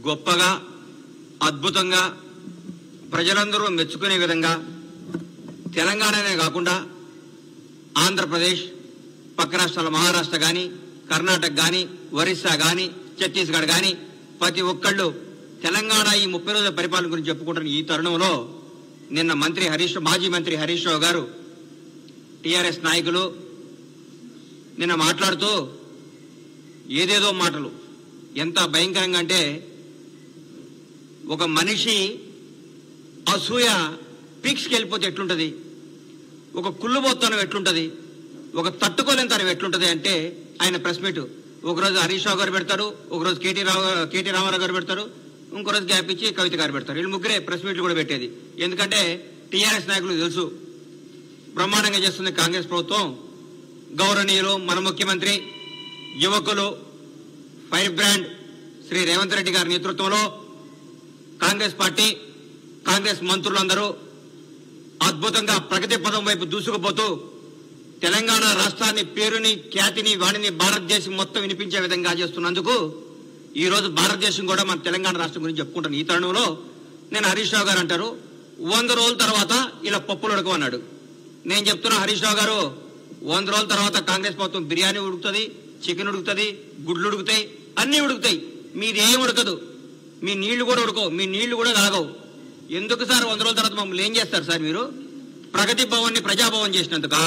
గొప్పగా అద్భుతంగా ప్రజలందరూ మెచ్చుకునే విధంగా తెలంగాణనే కాకుండా ఆంధ్రప్రదేశ్ పక్క రాష్ట్రాల మహారాష్ట్ర కానీ కర్ణాటక కానీ ఒరిస్సా కానీ ఛత్తీస్గఢ్ కానీ ప్రతి ఒక్కళ్ళు తెలంగాణ ఈ ముప్పై రోజుల పరిపాలన గురించి చెప్పుకుంటున్న ఈ తరుణంలో నిన్న మంత్రి హరీష్ మాజీ మంత్రి హరీష్ రావు గారు టిఆర్ఎస్ నాయకులు నిన్న మాట్లాడుతూ ఏదేదో మాటలు ఎంత భయంకరంగా అంటే ఒక మనిషి అసూయ పీక్స్కి వెళ్ళిపోతే ఎట్లుంటది ఒక కుళ్ళుబోత్తనం ఎట్లుంటది ఒక తట్టుకోలేని తనం ఎట్లుంటది అంటే ఆయన ప్రెస్ మీట్ ఒకరోజు హరీష్ రావు గారు పెడతారు ఒకరోజు కేటీ రావు కేటీ రామారావు గారు పెడతారు ఇంకో రోజు గ్యాప్ ఇచ్చి కవిత గారు పెడతారు వీళ్ళు ముగ్గురే ప్రెస్ మీట్లు కూడా పెట్టేది ఎందుకంటే టీఆర్ఎస్ నాయకులు తెలుసు బ్రహ్మాండంగా చేస్తుంది కాంగ్రెస్ ప్రభుత్వం గౌరవనీయులు మన ముఖ్యమంత్రి యువకులు ఫైర్ బ్రాండ్ శ్రీ రేవంత్ రెడ్డి గారి నేతృత్వంలో కాంగ్రెస్ పార్టీ కాంగ్రెస్ మంత్రులందరూ అద్భుతంగా ప్రగతి పదం వైపు దూసుకుపోతూ తెలంగాణ రాష్ట్రాన్ని పేరుని ఖ్యాతిని వాణిని భారతదేశం మొత్తం వినిపించే విధంగా చేస్తున్నందుకు ఈ రోజు భారతదేశం కూడా మన తెలంగాణ రాష్ట్రం గురించి చెప్పుకుంటాను ఈ తరుణంలో నేను హరీష్ రావు గారు అంటారు వంద రోజుల తర్వాత ఇలా పప్పులు ఉడకమన్నాడు నేను చెప్తున్నా హరీష్ రావు గారు వంద రోజుల తర్వాత కాంగ్రెస్ ప్రభుత్వం బిర్యానీ ఉడుకుతుంది చికెన్ ఉడుకుతుంది గుడ్లు ఉడుకుతాయి అన్నీ ఉడుకుతాయి మీది ఏం ఉడకదు మీ నీళ్లు కూడా ఉడకవు మీ నీళ్లు కూడా తాగవు ఎందుకు సార్ వంద రోజుల తర్వాత మమ్మల్ని ఏం చేస్తారు సార్ మీరు ప్రగతి భవన్ ని ప్రజాభవన్ చేసినందుకా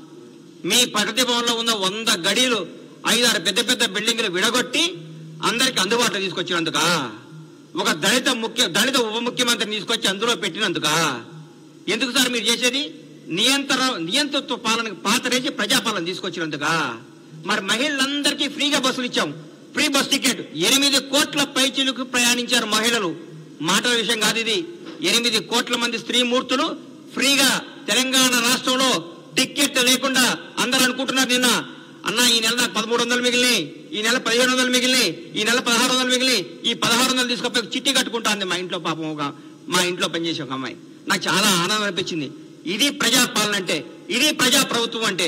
మీ ప్రగతి భవన్ లో ఉన్న వంద గడీలు ఐదారు పెద్ద పెద్ద బిల్డింగ్లు విడగొట్టి అందరికి అందుబాటులో తీసుకొచ్చినందుకా ఒక దళిత ముఖ్య దళిత ఉప ముఖ్యమంత్రిని తీసుకొచ్చి అందులో పెట్టినందుకా ఎందుకు సార్ మీరు చేసేది నియంత్రణ నియంతృత్వ పాలన పాతరేసి ప్రజాపాలన తీసుకొచ్చినందుకా మరి మహిళలందరికీ ఫ్రీగా బస్సులు ఇచ్చాం ఫ్రీ బస్ టికెట్ ఎనిమిది కోట్ల పైచిలకు ప్రయాణించారు మహిళలు మాటల విషయం కాదు ఇది ఎనిమిది కోట్ల మంది స్త్రీమూర్తులు ఫ్రీగా తెలంగాణ రాష్ట్రంలో టికెట్ లేకుండా అందరూ అనుకుంటున్నారు నిన్న అన్న ఈ నెల నాకు పదమూడు వందలు మిగిలినాయి ఈ నెల పదిహేను వందలు మిగిలినాయి ఈ నెల పదహారు వందలు మిగిలినాయి ఈ పదహారు వందలు తీసుకపోయి చిట్టి కట్టుకుంటాంది మా ఇంట్లో పాపం ఒక మా ఇంట్లో పనిచేసే ఒక అమ్మాయి నాకు చాలా ఆనందం అనిపించింది ఇది ప్రజాపాలన అంటే ఇది ప్రజా ప్రభుత్వం అంటే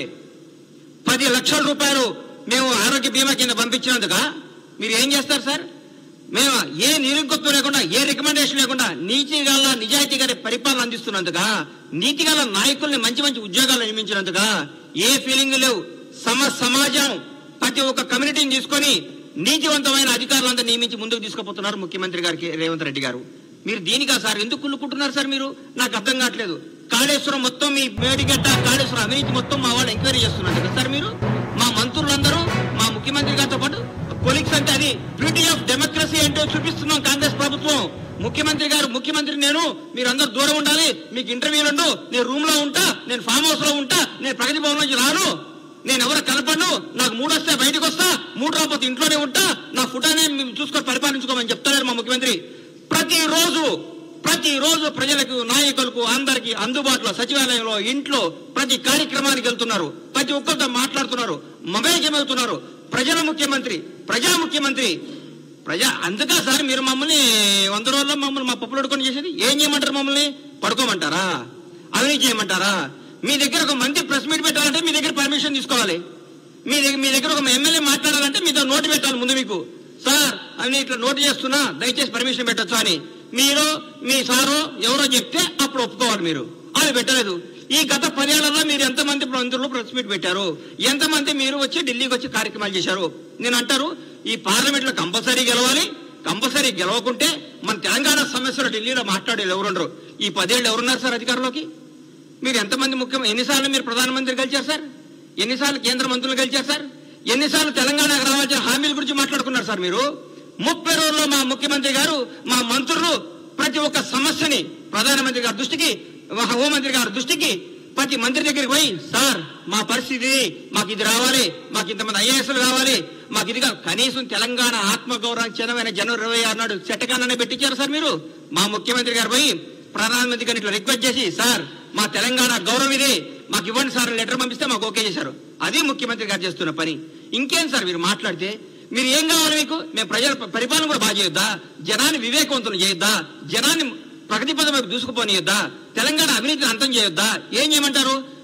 పది లక్షల రూపాయలు మేము ఆరోగ్య బీమా కింద పంపించినందుక మీరు ఏం చేస్తారు సార్ మేము ఏ నిరుగొత్తు లేకుండా ఏ రికమెండేషన్ లేకుండా నీతి గల నిజాయితీ గారి పరిపాలన అందిస్తున్నందుక నీతి గల నాయకుల్ని మంచి మంచి ఉద్యోగాలు నియమించినందుక ఏ ఫీలింగ్ లేవు సమ సమాజం ప్రతి ఒక్క కమ్యూనిటీని తీసుకొని నీతివంతమైన అధికారులందరూ నియమించి ముందుకు తీసుకుపోతున్నారు ముఖ్యమంత్రి గారికి రేవంత్ రెడ్డి గారు మీరు దీనికా సార్ ఎందుకు కుళ్ళుకుంటున్నారు సార్ మీరు నాకు అర్థం కావట్లేదు కాళేశ్వరం మొత్తం మీ మేడిగడ్డ కాళేశ్వరం అవినీతి మొత్తం మా వాళ్ళు ఎంక్వైరీ చేస్తున్నారు కదా సార్ మీరు మా మంత్రులందరూ మా ముఖ్యమంత్రి గారితో పాటు కొలిక్స్ అంటే అది బ్యూటీ ఆఫ్ డెమోక్రసీ ఏంటో చూపిస్తున్నాం కాంగ్రెస్ ప్రభుత్వం ముఖ్యమంత్రి గారు ముఖ్యమంత్రి నేను మీరు అందరు దూరం ఉండాలి మీకు ఇంటర్వ్యూలు ఉండు నేను రూమ్ లో ఉంటా నేను ఫామ్ హౌస్ లో ఉంటా నేను ప్రగతి భవన్ నుంచి రాను నేను ఎవరు కనపడను నాకు మూడు వస్తే బయటకు వస్తా మూడు రాకపోతే ఇంట్లోనే ఉంటా నా ఫుటానే మేము చూసుకొని పరిపాలించుకోమని చెప్తారు మా ముఖ్యమంత్రి ప్రతిరోజు ప్రతిరోజు ప్రజలకు నాయకులకు అందరికి అందుబాటులో సచివాలయంలో ఇంట్లో ప్రతి కార్యక్రమానికి వెళ్తున్నారు ప్రతి ఒక్కరితో మాట్లాడుతున్నారు మమేకం వెళ్తున్నారు ప్రజల ముఖ్యమంత్రి ప్రజా ముఖ్యమంత్రి ప్రజా అందుకా సార్ మీరు మమ్మల్ని వంద రోజుల్లో మమ్మల్ని మా పప్పులు అడుకొని చేసేది ఏం చేయమంటారు మమ్మల్ని పడుకోమంటారా అవినీతి చేయమంటారా మీ దగ్గర ఒక మంత్రి ప్రెస్ మీట్ పెట్టాలంటే మీ దగ్గర పర్మిషన్ తీసుకోవాలి మీ దగ్గర మీ దగ్గర ఒక ఎమ్మెల్యే మాట్లాడాలంటే మీతో నోటు పెట్టాలి ముందు మీకు సార్ అని ఇట్లా నోటు చేస్తున్నా దయచేసి పర్మిషన్ పెట్టొచ్చు అని మీరు మీ సారు ఎవరో చెప్తే అప్పుడు ఒప్పుకోవాలి మీరు అది పెట్టలేదు ఈ గత పదేళ్లలో మీరు ఎంతమంది మంత్రులు ప్రెస్ మీట్ పెట్టారు ఎంతమంది మీరు వచ్చి ఢిల్లీకి వచ్చి కార్యక్రమాలు చేశారు నేను అంటారు ఈ పార్లమెంట్ లో కంపల్సరీ గెలవాలి కంపల్సరీ గెలవకుంటే మన తెలంగాణ సమస్యలు ఢిల్లీలో మాట్లాడేది ఎవరుండరు ఈ పదేళ్ళు ఎవరున్నారు సార్ అధికారంలోకి మీరు ఎంతమంది ముఖ్యం ఎన్నిసార్లు మీరు ప్రధానమంత్రి కలిచారు సార్ ఎన్నిసార్లు కేంద్ర మంత్రులు కలిచారు సార్ ఎన్నిసార్లు తెలంగాణకు రావాల్సిన హామీల గురించి మాట్లాడుకున్నారు సార్ మీరు ముప్పై రోజుల్లో మా ముఖ్యమంత్రి గారు మా మంత్రులు ప్రతి ఒక్క సమస్యని ప్రధానమంత్రి గారి దృష్టికి మా హోంమంత్రి గారి దృష్టికి ప్రతి మంత్రి దగ్గరికి పోయి సార్ మా పరిస్థితి ఇది, మాకు ఇది రావాలి మాకు ఇంతమంది ఐఏఎస్లు కావాలి మాకు ఇది కావాలి." కనీసం తెలంగాణ ఆత్మగౌరవం చెందమైన జనవరి ఇరవై ఆరు నాడు చెట్టకాలనే పెట్టించారు సార్ మీరు మా ముఖ్యమంత్రి గారు పోయి ప్రధానమంత్రి గారిని ఇట్లా రిక్వెస్ట్ చేసి సార్ మా తెలంగాణ గౌరవం ఇది మాకు ఇవ్వండి సార్ లెటర్ పంపిస్తే మాకు ఓకే చేశారు అది ముఖ్యమంత్రి గారు చేస్తున్న పని ఇంకేం సార్ మీరు మాట్లాడితే మీరు ఏం కావాలి మీకు మేము ప్రజల పరిపాలన కూడా బాగా చేయొద్దా జనాన్ని వివేకవంతులు చేయొద్దా జనాన్ని ప్రగతి పదం వైపు దూసుకుపోనియొద్దా తెలంగాణ అవినీతిని అంతం చేయొద్దా ఏం చేయమంటారు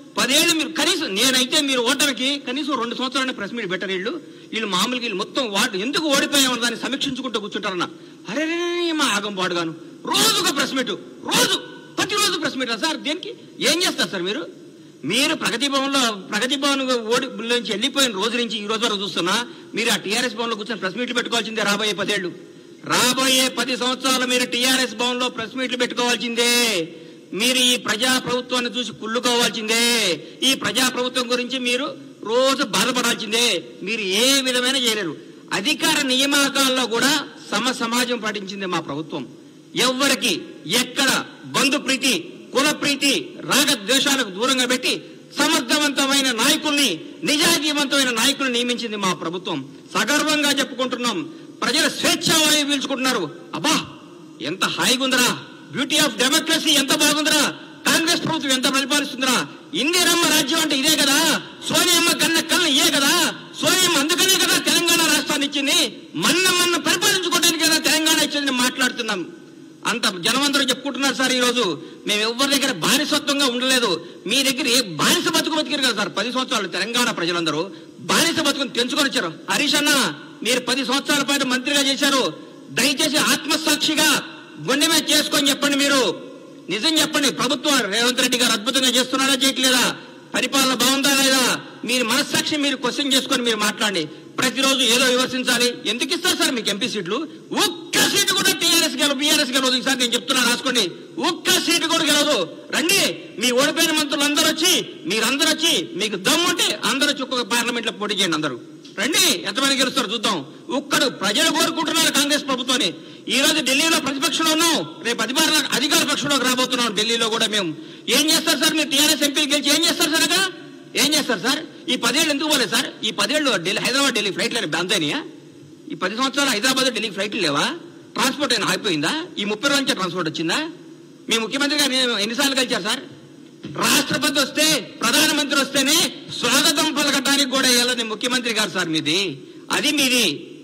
పదేళ్ళు మీరు కనీసం నేనైతే మీరు ఓటమికి కనీసం రెండు సంవత్సరాలు ప్రెస్ మీట్ పెట్టరు వీళ్ళు వీళ్ళు మామూలుగా వీళ్ళు మొత్తం వాడు ఎందుకు ఓడిపోయామని దాన్ని సమీక్షించుకుంటూ కూర్చుంటారన్న అరే రే, రే, మా ఆగం పాడుగాను రోజు ఒక ప్రెస్ మీట్ రోజు ప్రతిరోజు ప్రెస్ మీట్ సార్ దేనికి ఏం చేస్తారు సార్ మీరు మీరు ప్రగతి భవన్లో ప్రగతి భవన్ ఓడి నుంచి వెళ్ళిపోయిన రోజు నుంచి ఈ రోజు వరకు చూస్తున్నా మీరు ఆ టీఆర్ఎస్ భవన్ లో కూర్చొని ప్రెస్ మీట్లు పెట్టుకోవాల్సిందే రాబోయే పదేళ్లు రాబోయే పది సంవత్సరాలు మీరు టీఆర్ఎస్ భవన్ లో ప్రెస్ మీట్లు పెట్టుకోవాల్సిందే మీరు ఈ ప్రజా ప్రభుత్వాన్ని చూసి కుళ్ళుకోవాల్సిందే ఈ ప్రజా ప్రభుత్వం గురించి మీరు రోజు బాధపడాల్సిందే మీరు ఏ విధమైన చేయలేరు అధికార నియామకాల్లో కూడా సమ సమాజం పాటించింది మా ప్రభుత్వం ఎవ్వరికి ఎక్కడ బంధు ప్రీతి కుల ప్రీతి రాగ ద్వేషాలకు దూరంగా పెట్టి సమర్థవంతమైన నాయకుల్ని నిజాజీవంతమైన నాయకుల్ని నియమించింది మా ప్రభుత్వం సగర్వంగా చెప్పుకుంటున్నాం ప్రజల స్వేచ్ఛావాయువు పీల్చుకుంటున్నారు అబ్బా ఎంత హాయిగా ఉందిరా బ్యూటీ ఆఫ్ డెమోక్రసీ ఎంత బాగుందిరా కాంగ్రెస్ ప్రభుత్వం ఎంత పరిపాలిస్తుందిరా ఇందిరమ్మ రాజ్యం అంటే ఇదే కదా సోనియమ్మ కన్న కళ్ళ ఇదే కదా సోనియమ్మ అందుకనే కదా తెలంగాణ రాష్ట్రాన్ని ఇచ్చింది మన్న మన్న పరిపాలించుకోవడానికి కదా తెలంగాణ ఇచ్చింది మాట్లాడుతున్నాం అంత జనమందరూ చెప్పుకుంటున్నారు సార్ ఈ రోజు మేము ఎవరి దగ్గర బానిసత్వంగా ఉండలేదు మీ దగ్గర ఏ బానిస బతుకు బతికారు కదా సార్ పది సంవత్సరాలు తెలంగాణ ప్రజలందరూ బానిస బతుకుని తెంచుకొని వచ్చారు హరీష్ అన్న మీరు పది సంవత్సరాల పాటు మంత్రిగా చేశారు దయచేసి ఆత్మసాక్షిగా గుండె మీద చేసుకొని చెప్పండి మీరు నిజం చెప్పండి ప్రభుత్వం రేవంత్ రెడ్డి గారు అద్భుతంగా చేస్తున్నారా చేయట్లేదా పరిపాలన బాగుందా లేదా మీరు మనస్సాక్షి మీరు క్వశ్చన్ చేసుకొని మీరు మాట్లాడండి ప్రతిరోజు ఏదో విమర్శించాలి ఎందుకు ఇస్తారు సార్ మీకు ఎంపీ సీట్లు ఒక్క సీటు కూడా టీఆర్ఎస్ గెలవు బీఆర్ఎస్ గెలవదు ఈసారి నేను చెప్తున్నా రాసుకోండి ఒక్క సీటు కూడా గెలవదు రండి మీ ఓడిపోయిన మంత్రులు అందరూ వచ్చి మీరందరూ వచ్చి మీకు దమ్ముంటే అందరూ వచ్చి ఒక్కొక్క పార్లమెంట్ లో పోటీ చేయండి అందరూ రండి ఎంతమంది గెలుస్తారు చూద్దాం ఒక్కడు ప్రజలు కోరుకుంటున్నారు కాంగ్రెస్ ప్రభుత్వాన్ని ఈ రోజు ఢిల్లీలో ప్రతిపక్షంలో ఉన్నాం రేపు అధికార అధికార పక్షంలోకి రాబోతున్నాం ఢిల్లీలో కూడా మేము ఏం చేస్తారు సార్ మీరు టీఆర్ఎస్ ఎంపీ గెలిచి ఏం చేస్తారు సార్ అక్కడ ఏం చేస్తారు సార్ ఈ పదేళ్ళు ఎందుకు పోలేదు సార్ ఈ పదేళ్ళు ఢిల్లీ హైదరాబాద్ ఢిల్లీ ఫ్లైట్లు బంద్ అయినాయా ఈ పది సంవత్సరాలు హైదరాబాద్ ఢిల్లీ ఫ్లైట్లు లేవా ట్రాన్స్పోర్ట్ అయినా ఆగిపోయిందా ఈ ముప్పై రోజుల నుంచి ట్రాన్స్పోర్ట్ వచ్చిందా మీ ముఖ్యమంత్రి గారు ఎన్ని- ఎన్నిసార్లు కలిచారు సార్ రాష్ట్రపతి వస్తే ప్రధానమంత్రి వస్తేనే స్వాగతం పలకటానికి కూడా వెళ్ళని ముఖ్యమంత్రి గారు సార్ మీది అది మీది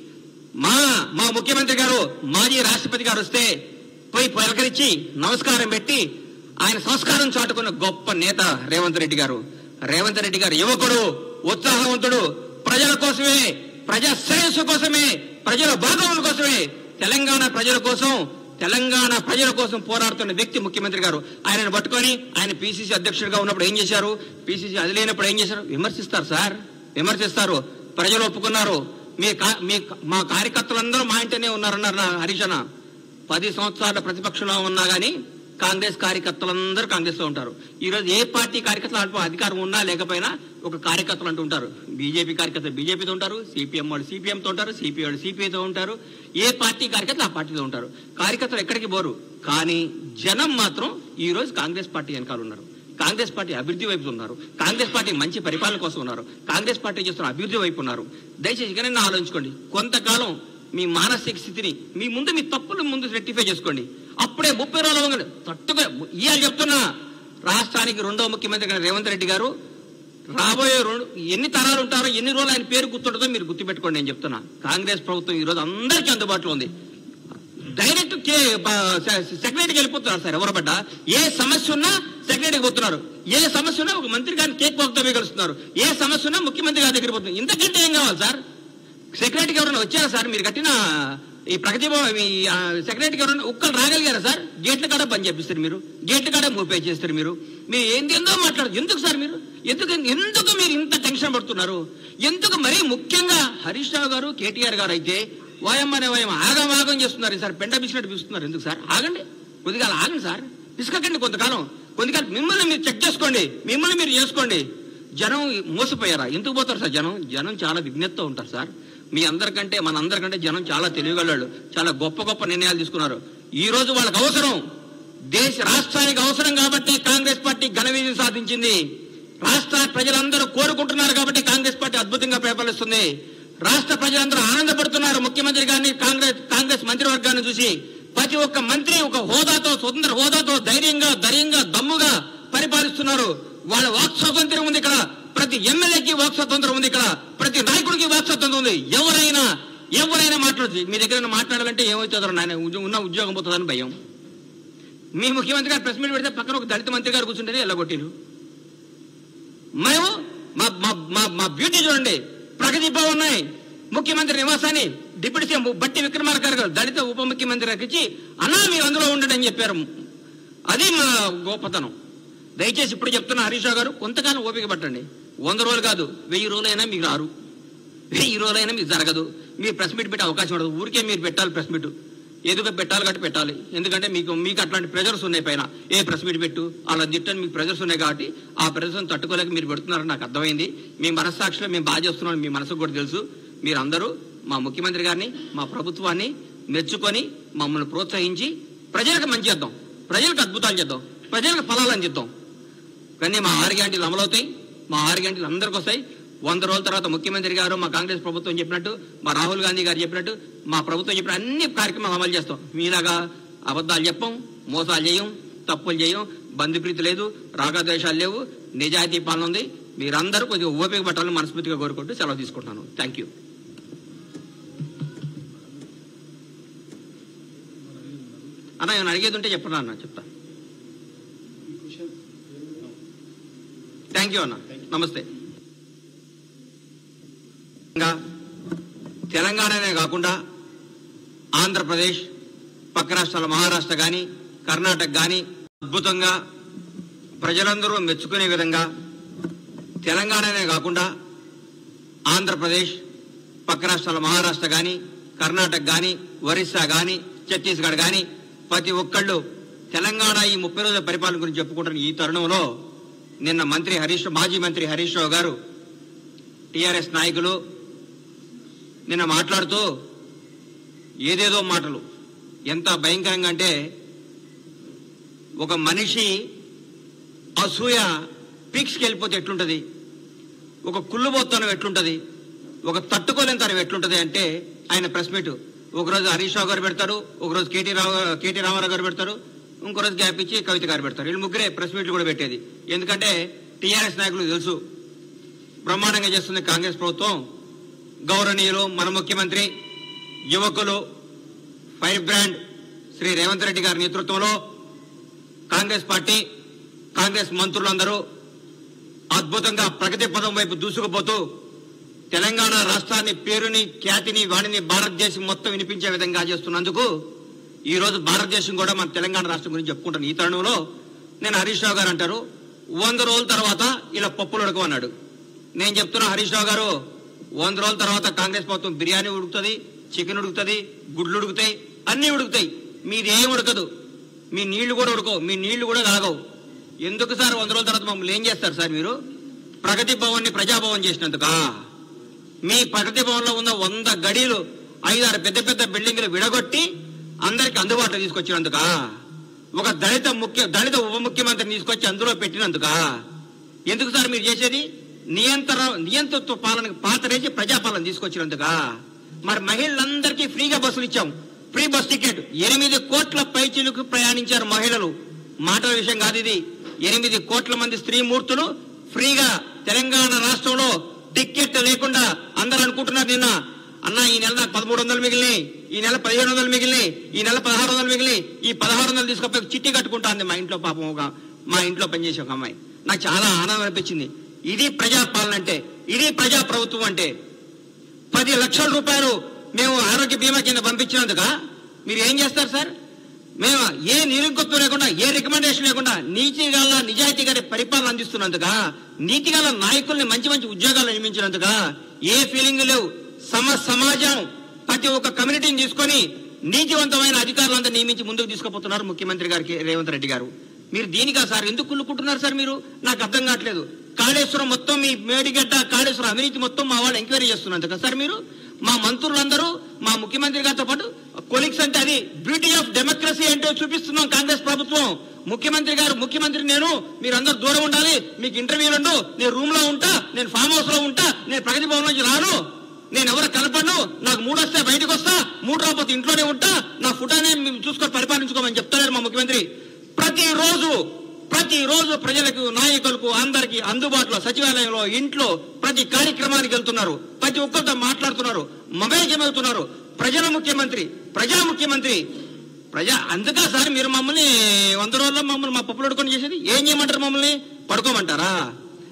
మా మా ముఖ్యమంత్రి గారు మాజీ రాష్ట్రపతి గారు వస్తే పోయి పలకరించి నమస్కారం పెట్టి ఆయన సంస్కారం చాటుకున్న గొప్ప నేత రేవంత్ రెడ్డి గారు రేవంత్ రెడ్డి గారు యువకుడు ఉత్సాహవంతుడు ప్రజల కోసమే ప్రజా శ్రేయస్సు కోసమే ప్రజల బాగోగుల కోసమే తెలంగాణ ప్రజల కోసం తెలంగాణ ప్రజల కోసం పోరాడుతున్న వ్యక్తి ముఖ్యమంత్రి గారు ఆయనను పట్టుకొని ఆయన పిసిసి అధ్యక్షుడిగా ఉన్నప్పుడు ఏం చేశారు పిసిసి అది లేనప్పుడు ఏం చేశారు విమర్శిస్తారు సార్ విమర్శిస్తారు ప్రజలు ఒప్పుకున్నారు మీ కా- మీ మా కార్యకర్తలందరూ మా ఇంటనే ఉన్నారన్నారు నా హరీష్ అన్న పది సంవత్సరాల ప్రతిపక్షంలో ఉన్నా గానీ కాంగ్రెస్ కార్యకర్తలందరూ కాంగ్రెస్ లో ఉంటారు ఈ రోజు ఏ పార్టీ కార్యకర్తలు అటు అధికారం ఉన్నా లేకపోయినా ఒక కార్యకర్తలు అంటూ ఉంటారు బీజేపీ కార్యకర్తలు బీజేపీతో ఉంటారు సిపిఎం వాళ్ళు సిపిఎంతో ఉంటారు సిపి వాళ్ళు సిపిఐతో ఉంటారు ఏ పార్టీ కార్యకర్తలు ఆ పార్టీతో ఉంటారు కార్యకర్తలు ఎక్కడికి పోరు కానీ జనం మాత్రం ఈ రోజు కాంగ్రెస్ పార్టీ వెనకాల ఉన్నారు కాంగ్రెస్ పార్టీ అభివృద్ధి వైపు ఉన్నారు కాంగ్రెస్ పార్టీ మంచి పరిపాలన కోసం ఉన్నారు కాంగ్రెస్ పార్టీ చేస్తున్న అభివృద్ధి వైపు ఉన్నారు దయచేసి ఇకనైనా ఆలోచించుకోండి కొంతకాలం మీ మానసిక స్థితిని మీ ముందు మీ తప్పులు ముందు రెక్టిఫై చేసుకోండి అప్పుడే ముప్పై రోజులు అవ్వగానే తట్టుగా ఇవాళ చెప్తున్నా రాష్ట్రానికి రెండో ముఖ్యమంత్రి గారు రేవంత్ రెడ్డి గారు రాబోయే రెండు ఎన్ని తరాలు ఉంటారో ఎన్ని రోజులు ఆయన పేరు గుర్తుంటుందో మీరు గుర్తుపెట్టుకోండి నేను చెప్తున్నా కాంగ్రెస్ ప్రభుత్వం ఈ రోజు అందరికీ అందుబాటులో ఉంది డైరెక్ట్ సెక్రటరీకి వెళ్ళిపోతున్నారు సార్ ఎవరు పడ్డా ఏ సమస్య ఉన్నా సెక్రటరీకి పోతున్నారు ఏ సమస్య ఉన్నా ఒక మంత్రి గారిని కేక్ బాక్తో కలుస్తున్నారు ఏ సమస్య ఉన్నా ముఖ్యమంత్రి గారి దగ్గర పోతున్నారు ఇంతకంటే ఏం కావాలి సార్ సెక్రటరీకి ఎవరైనా వచ్చారా సార్ మీరు కట్టిన ఈ ప్రగతి భవన్ ఈ ఆ, సెక్రటరీకి ఎవరైనా ఒక్కరు రాగలిగారా సార్ గేట్ల కాడ పని చేపిస్తారు మీరు గేట్ల కాడ మూపే చేస్తారు మీరు మీరు ఏందేందో మాట్లాడు ఎందుకు సార్ మీరు ఎందుకు ఎందుకు మీరు ఇంత టెన్షన్ పడుతున్నారు ఎందుకు మరీ ముఖ్యంగా హరీష్ రావు గారు కేటీఆర్ గారు అయితే వాయమ్మనే వాయమ్మ ఆగం ఆగం చేస్తున్నారు సార్ పెంట బిస్కెట్ పిస్తున్నారు ఎందుకు సార్ ఆగండి కొద్దిగా ఆగండి సార్ పిసుకకండి కొంతకాలం కొంతకాలం మిమ్మల్ని మీరు చెక్ చేసుకోండి మిమ్మల్ని మీరు చేసుకోండి జనం మోసపోయారా ఎందుకు పోతారు సార్ జనం జనం చాలా విజ్ఞతతో ఉంటారు సార్ మీ అందరికంటే మన అందరికంటే జనం చాలా తెలివిగలవాళ్ళు చాలా గొప్ప గొప్ప నిర్ణయాలు తీసుకున్నారు ఈ రోజు వాళ్ళకి అవసరం దేశ రాష్ట్రానికి అవసరం కాబట్టి కాంగ్రెస్ పార్టీ ఘన విజయం సాధించింది రాష్ట్ర ప్రజలందరూ కోరుకుంటున్నారు కాబట్టి కాంగ్రెస్ పార్టీ అద్భుతంగా పరిపాలిస్తుంది రాష్ట్ర ప్రజలందరూ ఆనందపడుతున్నారు ముఖ్యమంత్రి గారిని కాంగ్రెస్ కాంగ్రెస్ మంత్రివర్గాన్ని చూసి ప్రతి ఒక్క మంత్రి ఒక హోదాతో స్వతంత్ర హోదాతో ధైర్యంగా ధైర్యంగా దమ్ముగా పరిపాలిస్తున్నారు వాళ్ళ వాక్ స్వాతంత్రం ఉంది ఇక్కడ ప్రతి ఎమ్మెల్యేకి వాక్ స్వాతంత్రం ఉంది ఇక్కడ ప్రతి నాయకుడికి వాక్ స్వాతంత్రం ఉంది ఎవరైనా ఎవరైనా మాట్లాడచ్చు మీ దగ్గర మాట్లాడాలంటే ఏమవుతుందో నాయన ఉద్యో- ఉన్న ఉద్యోగం పోతుందని భయం మీ ముఖ్యమంత్రి గారు ప్రెస్ మీట్ పెడితే పక్కన ఒక దళిత మంత్రి గారు కూర్చుంటేనే ఎల్లగొట్టిరు మేము మా మా మా మా బ్యూటీ చూడండి ప్రగతి భవన్ ఉన్నాయి ముఖ్యమంత్రి నివాసాన్ని డిప్యూటీ సీఎం బట్టి విక్రమార్క గారు దళిత ఉప ముఖ్యమంత్రి గారికి ఇచ్చి అన్నా మీరు అందులో ఉండండి అని చెప్పారు అది మా గొప్పతనం దయచేసి ఇప్పుడు చెప్తున్న హరీష్ రావు గారు కొంతకాలం ఓపిక పట్టండి వంద రోజులు కాదు వెయ్యి రోజులైనా మీకు రారు వెయ్యి రోజులైనా మీకు జరగదు మీరు ప్రెస్ మీట్ పెట్టే అవకాశం ఉండదు ఊరికే మీరు పెట్టాలి ప్రెస్ మీట్ ఎదుగు పెట్టాలి కాబట్టి పెట్టాలి ఎందుకంటే మీకు మీకు అట్లాంటి ప్రెజర్స్ ఉన్నాయి పైన ఏ ప్రెస్ మీట్ పెట్టు అలా తిట్టని మీకు ప్రెజర్స్ ఉన్నాయి కాబట్టి ఆ ప్రెజర్స్ తట్టుకోలేక మీరు పెడుతున్నారని నాకు అర్థమైంది మీ మనస్సాక్షిలో మేము బాగా చేస్తున్నాం మీ మనసుకు కూడా తెలుసు మీరు అందరూ మా ముఖ్యమంత్రి గారిని మా ప్రభుత్వాన్ని మెచ్చుకొని మమ్మల్ని ప్రోత్సహించి ప్రజలకు మంచి చేద్దాం ప్రజలకు అద్భుతాలు చేద్దాం ప్రజలకు ఫలాలు అందిద్దాం కానీ మా ఆరు గ్యాంటీలు అమలవుతాయి మా ఆరు గ్యాంటీలు అందరికి వస్తాయి వంద రోజుల తర్వాత ముఖ్యమంత్రి గారు మా కాంగ్రెస్ ప్రభుత్వం చెప్పినట్టు మా రాహుల్ గాంధీ గారు చెప్పినట్టు మా ప్రభుత్వం చెప్పిన అన్ని కార్యక్రమాలు అమలు చేస్తాం మీలాగా అబద్ధాలు చెప్పం మోసాలు చేయం తప్పులు చేయం బంధుప్రీతి లేదు రాగద్వేషాలు లేవు నిజాయితీ పాలన ఉంది మీరందరూ కొద్దిగా ఓపిక పట్టాలని మనస్ఫూర్తిగా కోరుకుంటూ సెలవు తీసుకుంటున్నాను థ్యాంక్ యూ అన్న ఏమైనా అడిగేది ఉంటే చెప్పరా అన్న చెప్తా థ్యాంక్ యూ అన్న నమస్తే ఇంకా తెలంగాణనే కాకుండా ఆంధ్రప్రదేశ్ పక్క రాష్ట్రాల మహారాష్ట్ర కానీ కర్ణాటక కానీ అద్భుతంగా ప్రజలందరూ మెచ్చుకునే విధంగా తెలంగాణనే కాకుండా ఆంధ్రప్రదేశ్ పక్క రాష్ట్రాల మహారాష్ట్ర కానీ కర్ణాటక కానీ ఒరిస్సా కానీ ఛత్తీస్గఢ్ కానీ ప్రతి ఒక్కళ్ళు తెలంగాణ ఈ ముప్పై రోజుల పరిపాలన గురించి చెప్పుకుంటున్న ఈ తరుణంలో నిన్న మంత్రి హరీష్ మాజీ మంత్రి హరీష్ రావు గారు టిఆర్ఎస్ నాయకులు నిన్న మాట్లాడుతూ ఏదేదో మాటలు ఎంత భయంకరంగా అంటే ఒక మనిషి అసూయ పీక్స్కి వెళ్ళిపోతే ఎట్లుంటది ఒక కుళ్ళుబోత్తనం ఎట్లుంటది ఒక తట్టుకోలేని తరం ఎట్లుంటది అంటే ఆయన ప్రెస్ మీట్ ఒకరోజు హరీష్ రావు గారు పెడతారు ఒకరోజు కేటీ రావు కేటీ రామారావు గారు పెడతారు ఇంకో రోజు గ్యాప్ ఇచ్చి కవిత గారు పెడతారు వీళ్ళు ముగ్గురే ప్రెస్ మీట్లు కూడా పెట్టేది ఎందుకంటే టీఆర్ఎస్ నాయకులు తెలుసు బ్రహ్మాండంగా చేస్తుంది కాంగ్రెస్ ప్రభుత్వం గౌరవనీయులు మన ముఖ్యమంత్రి యువకులు ఫైర్ బ్రాండ్ శ్రీ రేవంత్ రెడ్డి గారి నేతృత్వంలో కాంగ్రెస్ పార్టీ కాంగ్రెస్ మంత్రులందరూ అద్భుతంగా ప్రగతి పదం వైపు దూసుకుపోతూ తెలంగాణ రాష్ట్రాన్ని పేరుని ఖ్యాతిని వాణిని భారతదేశం మొత్తం వినిపించే విధంగా చేస్తున్నందుకు ఈ రోజు భారతదేశం కూడా మన తెలంగాణ రాష్ట్రం గురించి చెప్పుకుంటాను ఈ తరుణంలో నేను హరీష్ రావు గారు అంటారు వంద రోజుల తర్వాత ఇలా పప్పులు ఉడకమన్నాడు నేను చెప్తున్నా హరీష్ రావు గారు వంద రోజుల తర్వాత కాంగ్రెస్ ప్రభుత్వం బిర్యానీ ఉడుకుతుంది చికెన్ ఉడుకుతుంది గుడ్లు ఉడుకుతాయి అన్నీ ఉడుకుతాయి మీది ఏం ఉడకదు మీ నీళ్లు కూడా ఉడకవు మీ నీళ్లు కూడా తాగవు ఎందుకు సార్ వంద రోజుల తర్వాత మమ్మల్ని ఏం చేస్తారు సార్ మీరు ప్రగతి భవన్ ని ప్రజాభవన్ చేసినందుకా మీ ప్రగతి భవన్ లో ఉన్న వంద గడీలు ఐదారు పెద్ద పెద్ద బిల్డింగ్లు విడగొట్టి అందరికి అందుబాటులో తీసుకొచ్చినందుకా ఒక దళిత ముఖ్య దళిత ఉప ముఖ్యమంత్రిని తీసుకొచ్చి అందులో పెట్టినందుకా ఎందుకు సార్ మీరు చేసేది నియంత్ర నియంతృత్వ పాలనకు పాతరేసి ప్రజాపాలన తీసుకొచ్చినందుకా మరి మహిళలందరికీ ఫ్రీగా బస్సులు ఇచ్చాం ఫ్రీ బస్ టికెట్ ఎనిమిది కోట్ల పైచీలకు ప్రయాణించారు మహిళలు మాటల విషయం కాదు ఇది ఎనిమిది కోట్ల మంది స్త్రీమూర్తులు ఫ్రీగా తెలంగాణ రాష్ట్రంలో టికెట్ లేకుండా అందరూ అనుకుంటున్నారు నిన్న అన్న ఈ నెల నాకు పదమూడు వందలు మిగిలినాయి ఈ నెల పదిహేను వందలు మిగిలినాయి ఈ నెల పదహారు వందలు మిగిలినాయి ఈ పదహారు వందలు తీసుకుపోయి చిట్టి కట్టుకుంటాంది మా ఇంట్లో పాపం ఒక మా ఇంట్లో పనిచేసే ఒక అమ్మాయి నాకు చాలా ఆనందం అనిపించింది ఇది ప్రజాపాలన అంటే ఇది ప్రజా ప్రభుత్వం అంటే పది లక్షల రూపాయలు మేము ఆరోగ్య బీమా కింద పంపించినందుక మీరు ఏం చేస్తారు సార్ మేము ఏ నిరుగొత్తు లేకుండా ఏ రికమెండేషన్ లేకుండా నీతి గల నిజాయితీ గారి పరిపాలన అందిస్తున్నందుక నీతి గల నాయకుల్ని మంచి మంచి ఉద్యోగాలు నియమించినందుక ఏ ఫీలింగ్ లేవు సమ సమాజం ప్రతి ఒక్క కమ్యూనిటీని తీసుకొని నీతివంతమైన అధికారులంతా నియమించి ముందుకు తీసుకుపోతున్నారు ముఖ్యమంత్రి గారికి రేవంత్ రెడ్డి గారు మీరు దీనికా సార్ ఎందుకు కుళ్ళుకుంటున్నారు సార్ మీరు నాకు అర్థం కావట్లేదు కాళేశ్వరం మొత్తం మీ మేడిగడ్డ కాళేశ్వరం అవినీతి మొత్తం మా వాళ్ళు ఎంక్వైరీ చేస్తున్నారు కదా సార్ మీరు మా మంత్రులందరూ మా ముఖ్యమంత్రి గారితో పాటు కొలిక్స్ అంటే అది బ్యూటీ ఆఫ్ డెమోక్రసీ అంటే చూపిస్తున్నాం కాంగ్రెస్ ప్రభుత్వం ముఖ్యమంత్రి గారు ముఖ్యమంత్రి నేను మీరందరూ దూరం ఉండాలి మీకు ఇంటర్వ్యూలు ఉండు నేను రూమ్ లో ఉంటా నేను ఫామ్ హౌస్ లో ఉంటా నేను ప్రగతి భవన్ నుంచి రాను నేను ఎవరు కలపను నాకు మూడు వస్తే బయటకు వస్తా మూడు రాకపోతే ఇంట్లోనే ఉంటా నా ఫుటానే మేము చూసుకొని పరిపాలించుకోమని చెప్తారు మా ముఖ్యమంత్రి ప్రతిరోజు ప్రతిరోజు ప్రజలకు నాయకులకు అందరికి అందుబాటులో సచివాలయంలో ఇంట్లో ప్రతి కార్యక్రమానికి వెళ్తున్నారు ప్రతి ఒక్కరితో మాట్లాడుతున్నారు మమేకమవుతున్నారు ప్రజల ముఖ్యమంత్రి ప్రజా ముఖ్యమంత్రి ప్రజా అందుకా సార్ మీరు మమ్మల్ని వంద రోజుల్లో మమ్మల్ని మా పప్పులు అడుకొని చేసేది ఏం చేయమంటారు మమ్మల్ని పడుకోమంటారా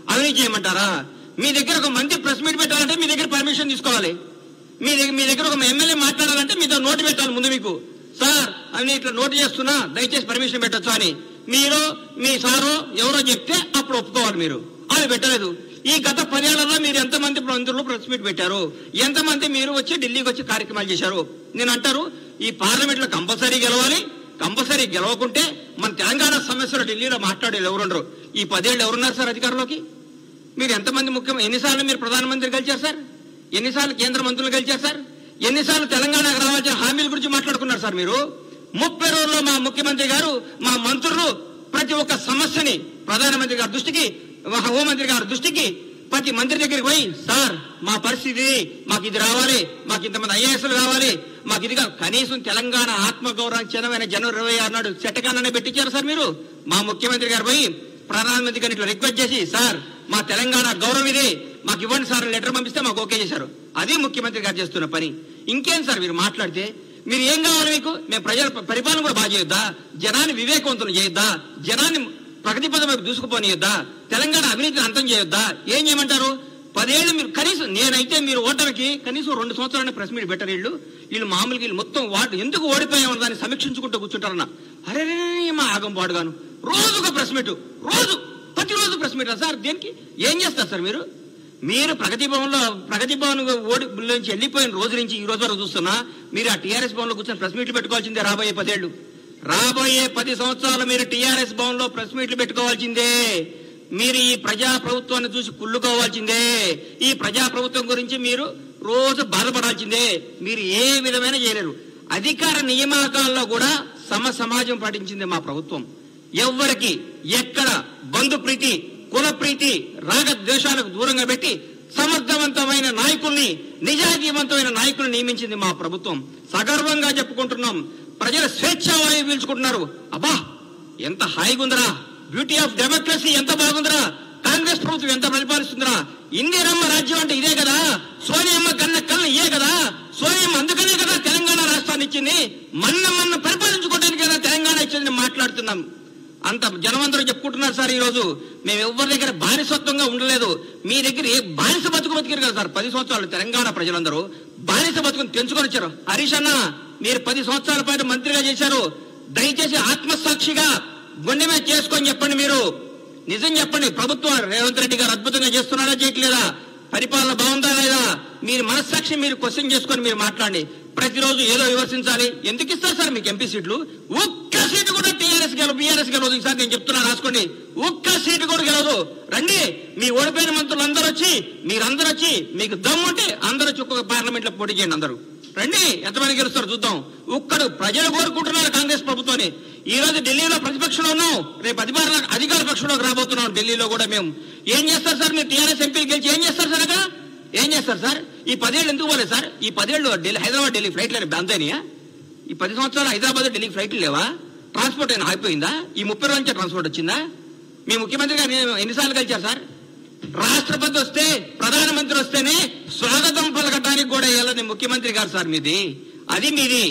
అవినీతి చేయమంటారా మీ దగ్గర ఒక మంత్రి ప్రెస్ మీట్ పెట్టాలంటే మీ దగ్గర పర్మిషన్ తీసుకోవాలి మీ దగ్గర మీ దగ్గర ఒక ఎమ్మెల్యే మాట్లాడాలంటే మీతో నోటు పెట్టాలి ముందు మీకు సార్ అని ఇట్లా నోటు చేస్తున్నా దయచేసి పర్మిషన్ పెట్టొచ్చు అని మీరు మీ సారు ఎవరో చెప్తే అప్పుడు ఒప్పుకోవాలి మీరు అది పెట్టలేదు ఈ గత పదేళ్లలో మీరు ఎంతమంది మంత్రులు ప్రెస్ మీట్ పెట్టారు ఎంతమంది మీరు వచ్చి ఢిల్లీకి వచ్చి కార్యక్రమాలు చేశారు నేను అంటారు ఈ పార్లమెంట్ లో కంపల్సరీ గెలవాలి కంపల్సరీ గెలవకుంటే మన తెలంగాణ సమస్యలు ఢిల్లీలో మాట్లాడేది ఎవరుండరు ఈ పదేళ్ళు ఎవరున్నారు సార్ అధికారంలోకి మీరు ఎంతమంది ముఖ్యం ఎన్నిసార్లు మీరు ప్రధానమంత్రి గెలిచారు సార్ ఎన్నిసార్లు కేంద్ర మంత్రులు గెలిచారు సార్ ఎన్నిసార్లు తెలంగాణకు రావాల్సిన హామీల గురించి మాట్లాడుకున్నారు సార్ మీరు ముప్పై రోజుల్లో మా ముఖ్యమంత్రి గారు మా మంత్రులు ప్రతి ఒక్క సమస్యని ప్రధానమంత్రి గారి దృష్టికి మా హోంమంత్రి గారి దృష్టికి ప్రతి మంత్రి దగ్గరికి పోయి సార్ మా పరిస్థితి మాకు ఇది రావాలి మాకు ఇంతమంది ఐఏఎస్లు కావాలి మాకు ఇది కావాలి." కనీసం తెలంగాణ ఆత్మగౌరవం చిన్నమైన జనవరి ఇరవై ఆరు నాడు చట్టకాలనే పెట్టించారు సార్ మీరు మా ముఖ్యమంత్రి గారు పోయి ప్రధానమంత్రి గారిని ఇట్లా రిక్వెస్ట్ చేసి సార్ మా తెలంగాణ గౌరవం ఇది మాకు ఇవ్వండి సార్ లెటర్ పంపిస్తే మాకు ఓకే చేశారు అది ముఖ్యమంత్రి గారు చేస్తున్న పని ఇంకేం సార్ మీరు మాట్లాడితే మీరు ఏం కావాలి మీకు మేము ప్రజల పరిపాలన కూడా బాగా చేయొద్దా జనాన్ని వివేకవంతులు చేయొద్దా జనాన్ని ప్రగతి పదం వైపు దూసుకుపోనియొద్దా తెలంగాణ అవినీతిని అంతం చేయొద్దా ఏం చేయమంటారు పదేళ్ళు మీరు కనీసం నేనైతే మీరు ఓటమికి కనీసం రెండు సంవత్సరాలు ప్రెస్ మీట్ పెట్టరు వీళ్ళు వీళ్ళు మామూలుగా వీళ్ళు మొత్తం వాటి ఎందుకు ఓడిపోయామని దాన్ని సమీక్షించుకుంటూ కూర్చుంటారన్న అరే మా ఆగం పాడుగాను రోజుగా ప్రెస్ మీట్ రోజు ప్రతిరోజు ప్రెస్ మీట్ సార్ దేనికి ఏం చేస్తారు సార్ మీరు మీరు ప్రగతి భవన్లో ప్రగతి భవన్ ఓడి నుంచి వెళ్ళిపోయిన రోజు నుంచి ఈ రోజు వరకు చూస్తున్నా మీరు ఆ టీఆర్ఎస్ భవన్ లో కూర్చొని ప్రెస్ మీట్లు పెట్టుకోవాల్సిందే రాబోయే పదేళ్లు రాబోయే పది సంవత్సరాలు మీరు టీఆర్ఎస్ భవన్ లో ప్రెస్ మీట్లు పెట్టుకోవాల్సిందే మీరు ఈ ప్రజా ప్రభుత్వాన్ని చూసి కుళ్ళుకోవాల్సిందే ఈ ప్రజా ప్రభుత్వం గురించి మీరు రోజు బాధపడాల్సిందే మీరు ఏ విధమైన చేయలేరు అధికార నియామకాల్లో కూడా సమ సమాజం పాటించింది మా ప్రభుత్వం ఎవ్వరికి ఎక్కడ బంధు ప్రీతి కుల ప్రీతి రాగ ద్వేషాలకు దూరంగా పెట్టి సమర్థవంతమైన నాయకుల్ని నిజాయితీవంతమైన నాయకుల్ని నియమించింది మా ప్రభుత్వం సగర్వంగా చెప్పుకుంటున్నాం ప్రజల స్వేచ్ఛావాయువు పీల్చుకుంటున్నారు అబ్బా ఎంత హాయిగుందరా బ్యూటీ ఆఫ్ డెమోక్రసీ ఎంత బాగుందిరా కాంగ్రెస్ ప్రభుత్వం ఎంత పరిపాలిస్తుందిరా ఇందిరమ్మ రాజ్యం అంటే ఇదే కదా సోనియమ్మ కన్న కళ్ళు ఇదే కదా సోనియమ్మ అందుకనే కదా తెలంగాణ రాష్ట్రాన్ని ఇచ్చింది మన్న మన్న పరిపాలించుకోవడానికి కదా తెలంగాణ ఇచ్చింది మాట్లాడుతున్నాం అంత జనమందరూ చెప్పుకుంటున్నారు సార్ ఈ రోజు మేము ఎవరి దగ్గర బానిసత్వంగా ఉండలేదు మీ దగ్గర ఏ బానిస బతుకు బతికారు కదా సార్ పది సంవత్సరాలు తెలంగాణ ప్రజలందరూ బానిస బతుకుని తెంచుకొని వచ్చారు హరీష్ అన్న మీరు పది సంవత్సరాల పాటు మంత్రిగా చేశారు దయచేసి ఆత్మసాక్షిగా గుండె మీద చేసుకొని చెప్పండి మీరు నిజం చెప్పండి ప్రభుత్వం రేవంత్ రెడ్డి గారు అద్భుతంగా చేస్తున్నారా చేయట్లేదా పరిపాలన బాగుందా లేదా మీరు మనస్సాక్షి మీరు క్వశ్చన్ చేసుకొని మీరు మాట్లాడండి ప్రతిరోజు ఏదో విమర్శించాలి ఎందుకు ఇస్తారు సార్ మీకు ఎంపీ సీట్లు ఒక్క సీటు కూడా టీఆర్ఎస్ గెలవు బీఆర్ఎస్ గెలవదు ఈసారి నేను చెప్తున్నా రాసుకోండి ఒక్క సీటు కూడా గెలవదు రండి మీ ఓడిపోయిన మంత్రులు అందరూ వచ్చి మీరందరూ వచ్చి మీకు దమ్ముంటే అందరూ వచ్చి ఒక్కొక్క పార్లమెంట్ లో పోటీ చేయండి అందరూ రండి ఎంతమంది గెలుస్తారు చూద్దాం ఒక్కడు ప్రజలు కోరుకుంటున్నారు కాంగ్రెస్ ప్రభుత్వాన్ని ఈ రోజు ఢిల్లీలో ప్రతిపక్షంలో ఉన్నాం రేపు అధికార అధికార పక్షంలోకి రాబోతున్నాం ఢిల్లీలో కూడా మేము ఏం చేస్తారు సార్ మీరు టీఆర్ఎస్ ఎంపీలు గెలిచి ఏం చేస్తారు సార్ అక్కడ ఏం చేస్తారు సార్ ఈ పదేళ్ళు ఎందుకు పోలేదు సార్ ఈ పదేళ్ళు ఢిల్లీ హైదరాబాద్ ఢిల్లీ ఫ్లైట్లు లేవు అంతేనియా ఈ పది సంవత్సరాలు హైదరాబాద్ ఢిల్లీ ఫ్లైట్లు లేవా ట్రాన్స్పోర్ట్ అయినా ఆగిపోయిందా ఈ ముప్పై రోజు నుంచి ట్రాన్స్పోర్ట్ వచ్చిందా మీ ముఖ్యమంత్రి గారు ఎన్ని- ఎన్నిసార్లు కలిచారు సార్ రాష్ట్రపతి వస్తే ప్రధానమంత్రి వస్తేనే స్వాగతం పలకటానికి కూడా వెళ్ళని ముఖ్యమంత్రి గారు సార్ మీది అది మీది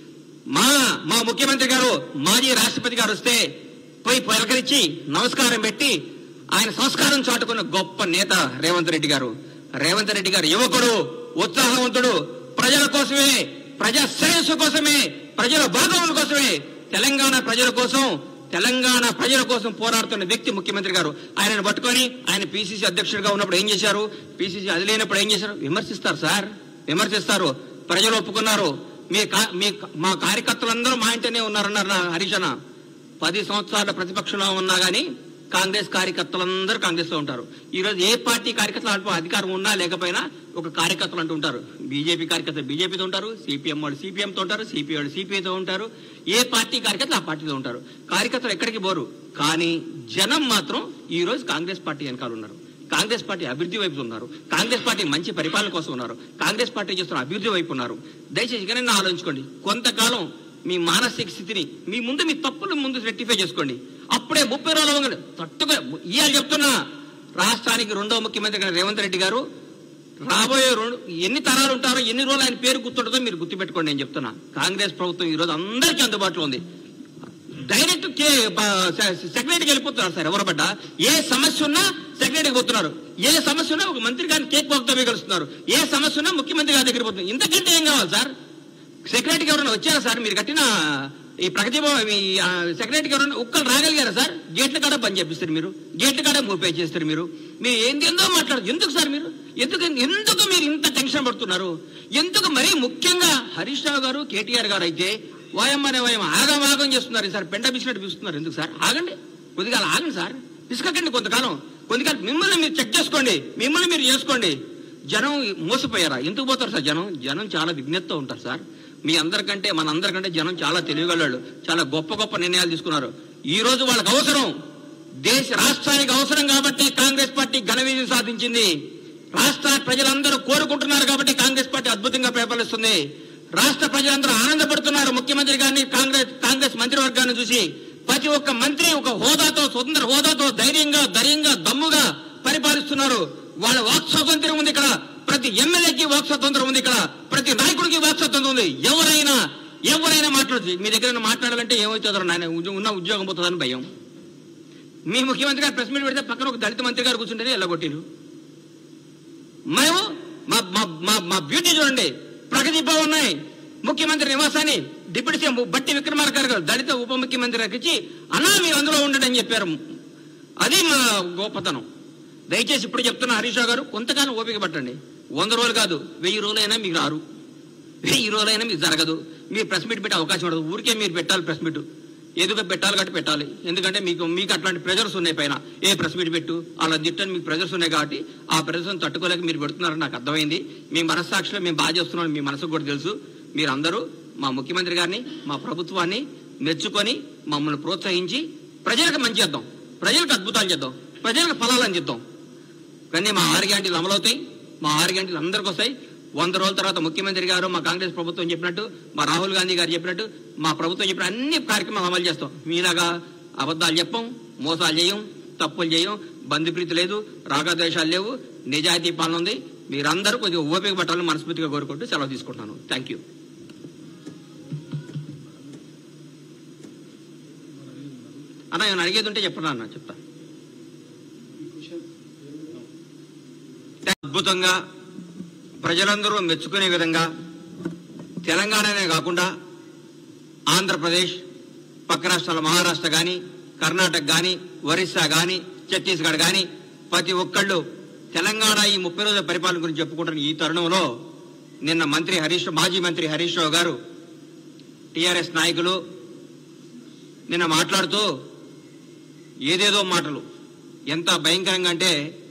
మా మా ముఖ్యమంత్రి గారు మాజీ రాష్ట్రపతి గారు వస్తే పోయి పలకరించి నమస్కారం పెట్టి ఆయన సంస్కారం చాటుకున్న గొప్ప నేత రేవంత్ రెడ్డి గారు రేవంత్ రెడ్డి గారు యువకుడు ఉత్సాహవంతుడు ప్రజల కోసమే ప్రజా శ్రేయస్సు కోసమే ప్రజల భాగముల కోసమే తెలంగాణ ప్రజల కోసం తెలంగాణ ప్రజల కోసం పోరాడుతున్న వ్యక్తి ముఖ్యమంత్రి గారు ఆయనను పట్టుకొని ఆయన పిసిసి అధ్యక్షుడిగా ఉన్నప్పుడు ఏం చేశారు పిసిసి అది లేనప్పుడు ఏం చేశారు విమర్శిస్తారు సార్ విమర్శిస్తారు ప్రజలు ఒప్పుకున్నారు మీ కా- మీ మా కార్యకర్తలందరూ మా ఇంటనే ఉన్నారన్నారు నా హరీష్ అన్న పది సంవత్సరాల ప్రతిపక్షంలో ఉన్నా గానీ కాంగ్రెస్ కార్యకర్తలందరూ కాంగ్రెస్ లో ఉంటారు ఈ రోజు ఏ పార్టీ కార్యకర్తలు అల్ప అధికారం ఉన్నా లేకపోయినా ఒక కార్యకర్తలు అంటూ ఉంటారు బీజేపీ కార్యకర్తలు బీజేపీతో ఉంటారు సిపిఎం వాళ్ళు CPM తో ఉంటారు సిపిఐ వాళ్ళు సిపిఐతో ఉంటారు ఏ పార్టీ కార్యకర్తలు ఆ పార్టీతో ఉంటారు కార్యకర్తలు ఎక్కడికి పోరు కానీ జనం మాత్రం ఈ రోజు కాంగ్రెస్ పార్టీ వెనకాల ఉన్నారు కాంగ్రెస్ పార్టీ అభివృద్ధి వైపు ఉన్నారు కాంగ్రెస్ పార్టీ మంచి పరిపాలన కోసం ఉన్నారు కాంగ్రెస్ పార్టీ చేస్తున్న అభివృద్ధి వైపు ఉన్నారు దయచేసి ఇకనైనా ఆలోచించుకోండి కొంతకాలం మీ మానసిక స్థితిని మీ ముందు మీ తప్పులు ముందు రెక్టిఫై చేసుకోండి అప్పుడే ముప్పై రోజులు అవ్వగానే తట్టుగా ఇవాళ చెప్తున్నా రాష్ట్రానికి రెండవ ముఖ్యమంత్రి గారు రేవంత్ రెడ్డి గారు రాబోయే రెండు ఎన్ని తరాలు ఉంటారో ఎన్ని రోజులు ఆయన పేరు గుర్తుంటుందో మీరు గుర్తుపెట్టుకోండి నేను చెప్తున్నా కాంగ్రెస్ ప్రభుత్వం ఈ రోజు అందరికీ అందుబాటులో ఉంది డైరెక్ట్ కే సెక్రటరీకి వెళ్ళిపోతున్నారు సార్ ఎవరు పడ్డా ఏ సమస్య ఉన్నా సెక్రటరీకి పోతున్నారు ఏ సమస్య ఉన్నా ఒక మంత్రి గారిని కేక్ బాక్తో కలుస్తున్నారు ఏ సమస్య ఉన్నా ముఖ్యమంత్రి గారి దగ్గర పోతున్నారు ఇంతకంటే ఏం కావాలి సార్ సెక్రటరీకి ఎవరైనా వచ్చారా సార్ మీరు కట్టిన ఈ ప్రగతి భవన్ ఈ ఆ, సెక్రటరీకి ఎవరైనా ఒక్కరు రాగలిగారా సార్ గేట్ల కాడ పని చేపిస్తారు మీరు గేట్ల కాడ మూపే చేస్తారు మీరు మీరు ఏంది ఏందో మాట్లాడదు ఎందుకు సార్ మీరు ఎందుకు ఎందుకు మీరు ఇంత టెన్షన్ పడుతున్నారు ఎందుకు మరీ ముఖ్యంగా హరీష్ రావు గారు కేటీఆర్ గారు అయితే వాయమ్మనే వాయం ఆగం ఆగం చేస్తున్నారు సార్ పెండ బిసినట్టు పిలుస్తున్నారు ఎందుకు సార్ ఆగండి కొద్దిగా అలా ఆగండి సార్ పిసుకకండి కొంతకాలం కొంతకాలం మిమ్మల్ని మీరు చెక్ చేసుకోండి మిమ్మల్ని మీరు చేసుకోండి జనం మోసపోయారా ఎందుకు పోతారు సార్ జనం జనం చాలా విజ్ఞతతో ఉంటారు సార్ మీ అందరికంటే మన అందరికంటే జనం చాలా తెలివిగలవాళ్ళు చాలా గొప్ప గొప్ప నిర్ణయాలు తీసుకున్నారు ఈ రోజు వాళ్ళకి అవసరం దేశ రాష్ట్రానికి అవసరం కాబట్టి కాంగ్రెస్ పార్టీ ఘన విజయం సాధించింది రాష్ట్ర ప్రజలందరూ కోరుకుంటున్నారు కాబట్టి కాంగ్రెస్ పార్టీ అద్భుతంగా పేపర్లిస్తుంది రాష్ట్ర ప్రజలందరూ ఆనందపడుతున్నారు ముఖ్యమంత్రి గారిని కాంగ్రెస్ కాంగ్రెస్ మంత్రివర్గాన్ని చూసి ప్రతి ఒక్క మంత్రి ఒక హోదాతో స్వతంత్ర హోదాతో ధైర్యంగా ధైర్యంగా దమ్ముగా పరిపాలిస్తున్నారు వాళ్ళ వాక్ స్వాతంత్ర్యం ఉంది ఇక్కడ ప్రతి ఎమ్మెల్యేకి వాక్ స్వాతంత్రం ఉంది ఇక్కడ ప్రతి నాయకుడికి వాక్ స్వాతంత్రం ఉంది ఎవరైనా ఎవరైనా మాట్లాడచ్చు మీ దగ్గర ఏమైనా మాట్లాడాలంటే ఏమవుతుందో నాయన ఉద్యో- ఉన్న ఉద్యోగం పోతుందని భయం మీ ముఖ్యమంత్రి గారు ప్రెస్ మీట్ పెడితే పక్కన ఒక దళిత మంత్రి గారు కూర్చుంటేనే ఎల్లగొట్టిరు మేము మా మా మా మా బ్యూటీ చూడండి ప్రగతి భవన్ ఉన్నాయి ముఖ్యమంత్రి నివాసాన్ని డిప్యూటీ సీఎం బట్టి విక్రమార్క గారు దళిత ఉప ముఖ్యమంత్రి గారికి ఇచ్చి అన్నా మీరు అందులో ఉండండి అని చెప్పారు అది మా గొప్పతనం దయచేసి ఇప్పుడు చెప్తున్న హరీష్ రావు గారు కొంతకాలం ఓపిక పట్టండి వంద రోజులు కాదు వెయ్యి రోజులైనా మీకు రారు వెయ్యి రోజులైనా మీకు జరగదు మీరు ప్రెస్ మీట్ పెట్టే అవకాశం ఉండదు ఊరికే మీరు పెట్టాలి ప్రెస్ మీట్ ఎదుగు పెట్టాలి కాబట్టి పెట్టాలి ఎందుకంటే మీకు మీకు అట్లాంటి ప్రెజర్స్ ఉన్నాయి పైన ఏ ప్రెస్ మీట్ పెట్టు అలా తిట్టని మీకు ప్రెజర్స్ ఉన్నాయి కాబట్టి ఆ ప్రెజర్స్ తట్టుకోలేక మీరు పెడుతున్నారని నాకు అర్థమైంది మీ మనస్సాక్షిలో మేము బాగా చేస్తున్నాం మీ మనసుకు కూడా తెలుసు మీరందరూ మా ముఖ్యమంత్రి గారిని మా ప్రభుత్వాన్ని మెచ్చుకొని మమ్మల్ని ప్రోత్సహించి ప్రజలకు మంచి చేద్దాం ప్రజలకు అద్భుతాలు చేద్దాం ప్రజలకు ఫలాలు అందిద్దాం కానీ మా ఆరు గంటలు అమలవుతాయి మా ఆరు గంటలు అందరికి వస్తాయి వంద రోజుల తర్వాత ముఖ్యమంత్రి గారు మా కాంగ్రెస్ ప్రభుత్వం చెప్పినట్టు మా రాహుల్ గాంధీ గారు చెప్పినట్టు మా ప్రభుత్వం చెప్పిన అన్ని కార్యక్రమాలు అమలు చేస్తాం మీలాగా అబద్ధాలు చెప్పం మోసాలు చేయం తప్పులు చేయం బంధుప్రీతి లేదు రాగద్వేషాలు లేవు నిజాయితీ పాలన ఉంది మీరందరూ కొద్దిగా ఓపిక పట్టాలని మనస్ఫూర్తిగా కోరుకుంటూ సెలవు తీసుకుంటున్నాను థ్యాంక్ యూ అన్న ఏమైనా అడిగేది ఉంటే చెప్పరా అన్న చెప్తా అద్భుతంగా ప్రజలందరూ మెచ్చుకునే విధంగా తెలంగాణనే కాకుండా ఆంధ్రప్రదేశ్ పక్క రాష్ట్రాల మహారాష్ట్ర కానీ కర్ణాటక కానీ ఒరిస్సా కానీ ఛత్తీస్గఢ్ కానీ ప్రతి ఒక్కళ్ళు తెలంగాణ ఈ ముప్పై రోజుల పరిపాలన గురించి చెప్పుకుంటున్న ఈ తరుణంలో నిన్న మంత్రి హరీష్ మాజీ మంత్రి హరీష్ రావు గారు టిఆర్ఎస్ నాయకులు నిన్న మాట్లాడుతూ ఏదేదో మాటలు ఎంత భయంకరంగా అంటే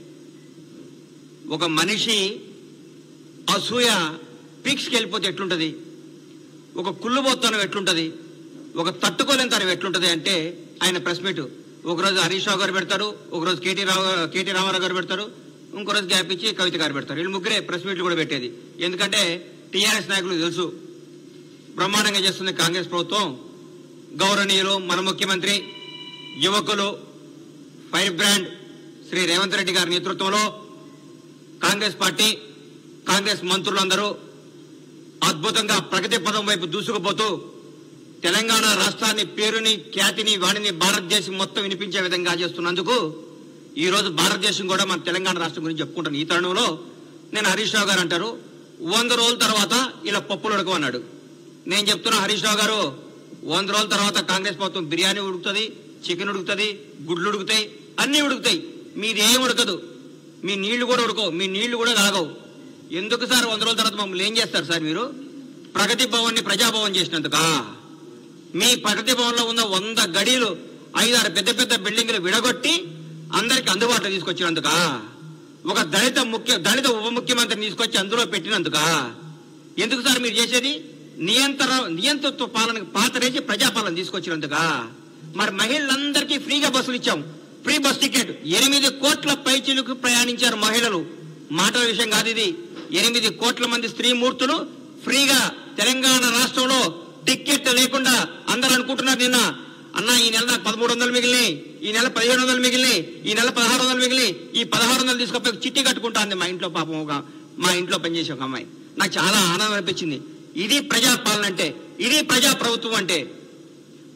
ఒక మనిషి అసూయ పీక్స్కి వెళ్ళిపోతే ఎట్లుంటది ఒక కుళ్ళుబోత్తనం ఎట్లుంటది ఒక తట్టుకోలేని తనం ఎట్లుంటది అంటే ఆయన ప్రెస్ మీట్ ఒకరోజు హరీష్ రావు గారు పెడతారు ఒకరోజు కేటీ రావు కేటీ రామారావు గారు పెడతారు ఇంకోరోజు గ్యాప్ ఇచ్చి కవిత గారు పెడతారు వీళ్ళు ముగ్గురే ప్రెస్ మీట్లు కూడా పెట్టేది ఎందుకంటే టీఆర్ఎస్ నాయకులు తెలుసు బ్రహ్మాండంగా చేస్తుంది కాంగ్రెస్ ప్రభుత్వం గౌరవనీయులు మన ముఖ్యమంత్రి యువకులు ఫైర్ బ్రాండ్ శ్రీ రేవంత్ రెడ్డి గారి నేతృత్వంలో కాంగ్రెస్ పార్టీ కాంగ్రెస్ మంత్రులందరూ అద్భుతంగా ప్రగతి పదం వైపు దూసుకుపోతూ తెలంగాణ రాష్ట్రాన్ని పేరుని ఖ్యాతిని వాణిని భారతదేశం మొత్తం వినిపించే విధంగా చేస్తున్నందుకు ఈ రోజు భారతదేశం కూడా మన తెలంగాణ రాష్ట్రం గురించి చెప్పుకుంటాను ఈ తరుణంలో నేను హరీష్ రావు గారు అంటారు వంద రోజుల తర్వాత ఇలా పప్పులు ఉడకం అన్నాడు నేను చెప్తున్నా హరీష్ రావు గారు వంద రోజుల తర్వాత కాంగ్రెస్ ప్రభుత్వం బిర్యానీ ఉడుకుతుంది చికెన్ ఉడుకుతుంది గుడ్లు ఉడుకుతాయి అన్నీ ఉడుకుతాయి మీది ఏం ఉడకదు మీ నీళ్లు కూడా ఉడకవు మీ నీళ్లు కూడా కాగవు ఎందుకు సార్ వంద రోజుల తర్వాత మమ్మల్ని ఏం చేస్తారు సార్ మీరు ప్రగతి భవన్ ని ప్రజాభవన్ చేసినందుకా మీ ప్రగతి భవన్ లో ఉన్న వంద గడీలు ఐదారు పెద్ద పెద్ద బిల్డింగ్లు విడగొట్టి అందరికి అందుబాటులో తీసుకొచ్చినందుకా ఒక దళిత ముఖ్య దళిత ఉప ముఖ్యమంత్రిని తీసుకొచ్చి అందులో పెట్టినందుకా ఎందుకు సార్ మీరు చేసేది నియంత్రణ నియంతృత్వ పాలన పాతరేసి ప్రజాపాలన తీసుకొచ్చినందుకా మరి మహిళలందరికీ ఫ్రీగా బస్సులు ఇచ్చాం ఫ్రీ బస్ టికెట్ ఎనిమిది కోట్ల పైచిలకు ప్రయాణించారు మహిళలు మాటల విషయం కాదు ఇది ఎనిమిది కోట్ల మంది స్త్రీమూర్తులు ఫ్రీగా తెలంగాణ రాష్ట్రంలో టికెట్ లేకుండా అందరూ అనుకుంటున్నారు నిన్న అన్న ఈ నెల నాకు పదమూడు వందలు మిగిలినాయి ఈ నెల పదిహేను వందలు మిగిలినాయి ఈ నెల పదహారు వందలు మిగిలినాయి ఈ పదహారు వందలు తీసుకపోయి చిట్టి కట్టుకుంటాంది మా ఇంట్లో పాపం ఒక మా ఇంట్లో పనిచేసే ఒక అమ్మాయి నాకు చాలా ఆనందం అనిపించింది ఇది ప్రజాపాలన అంటే ఇది ప్రజా ప్రభుత్వం అంటే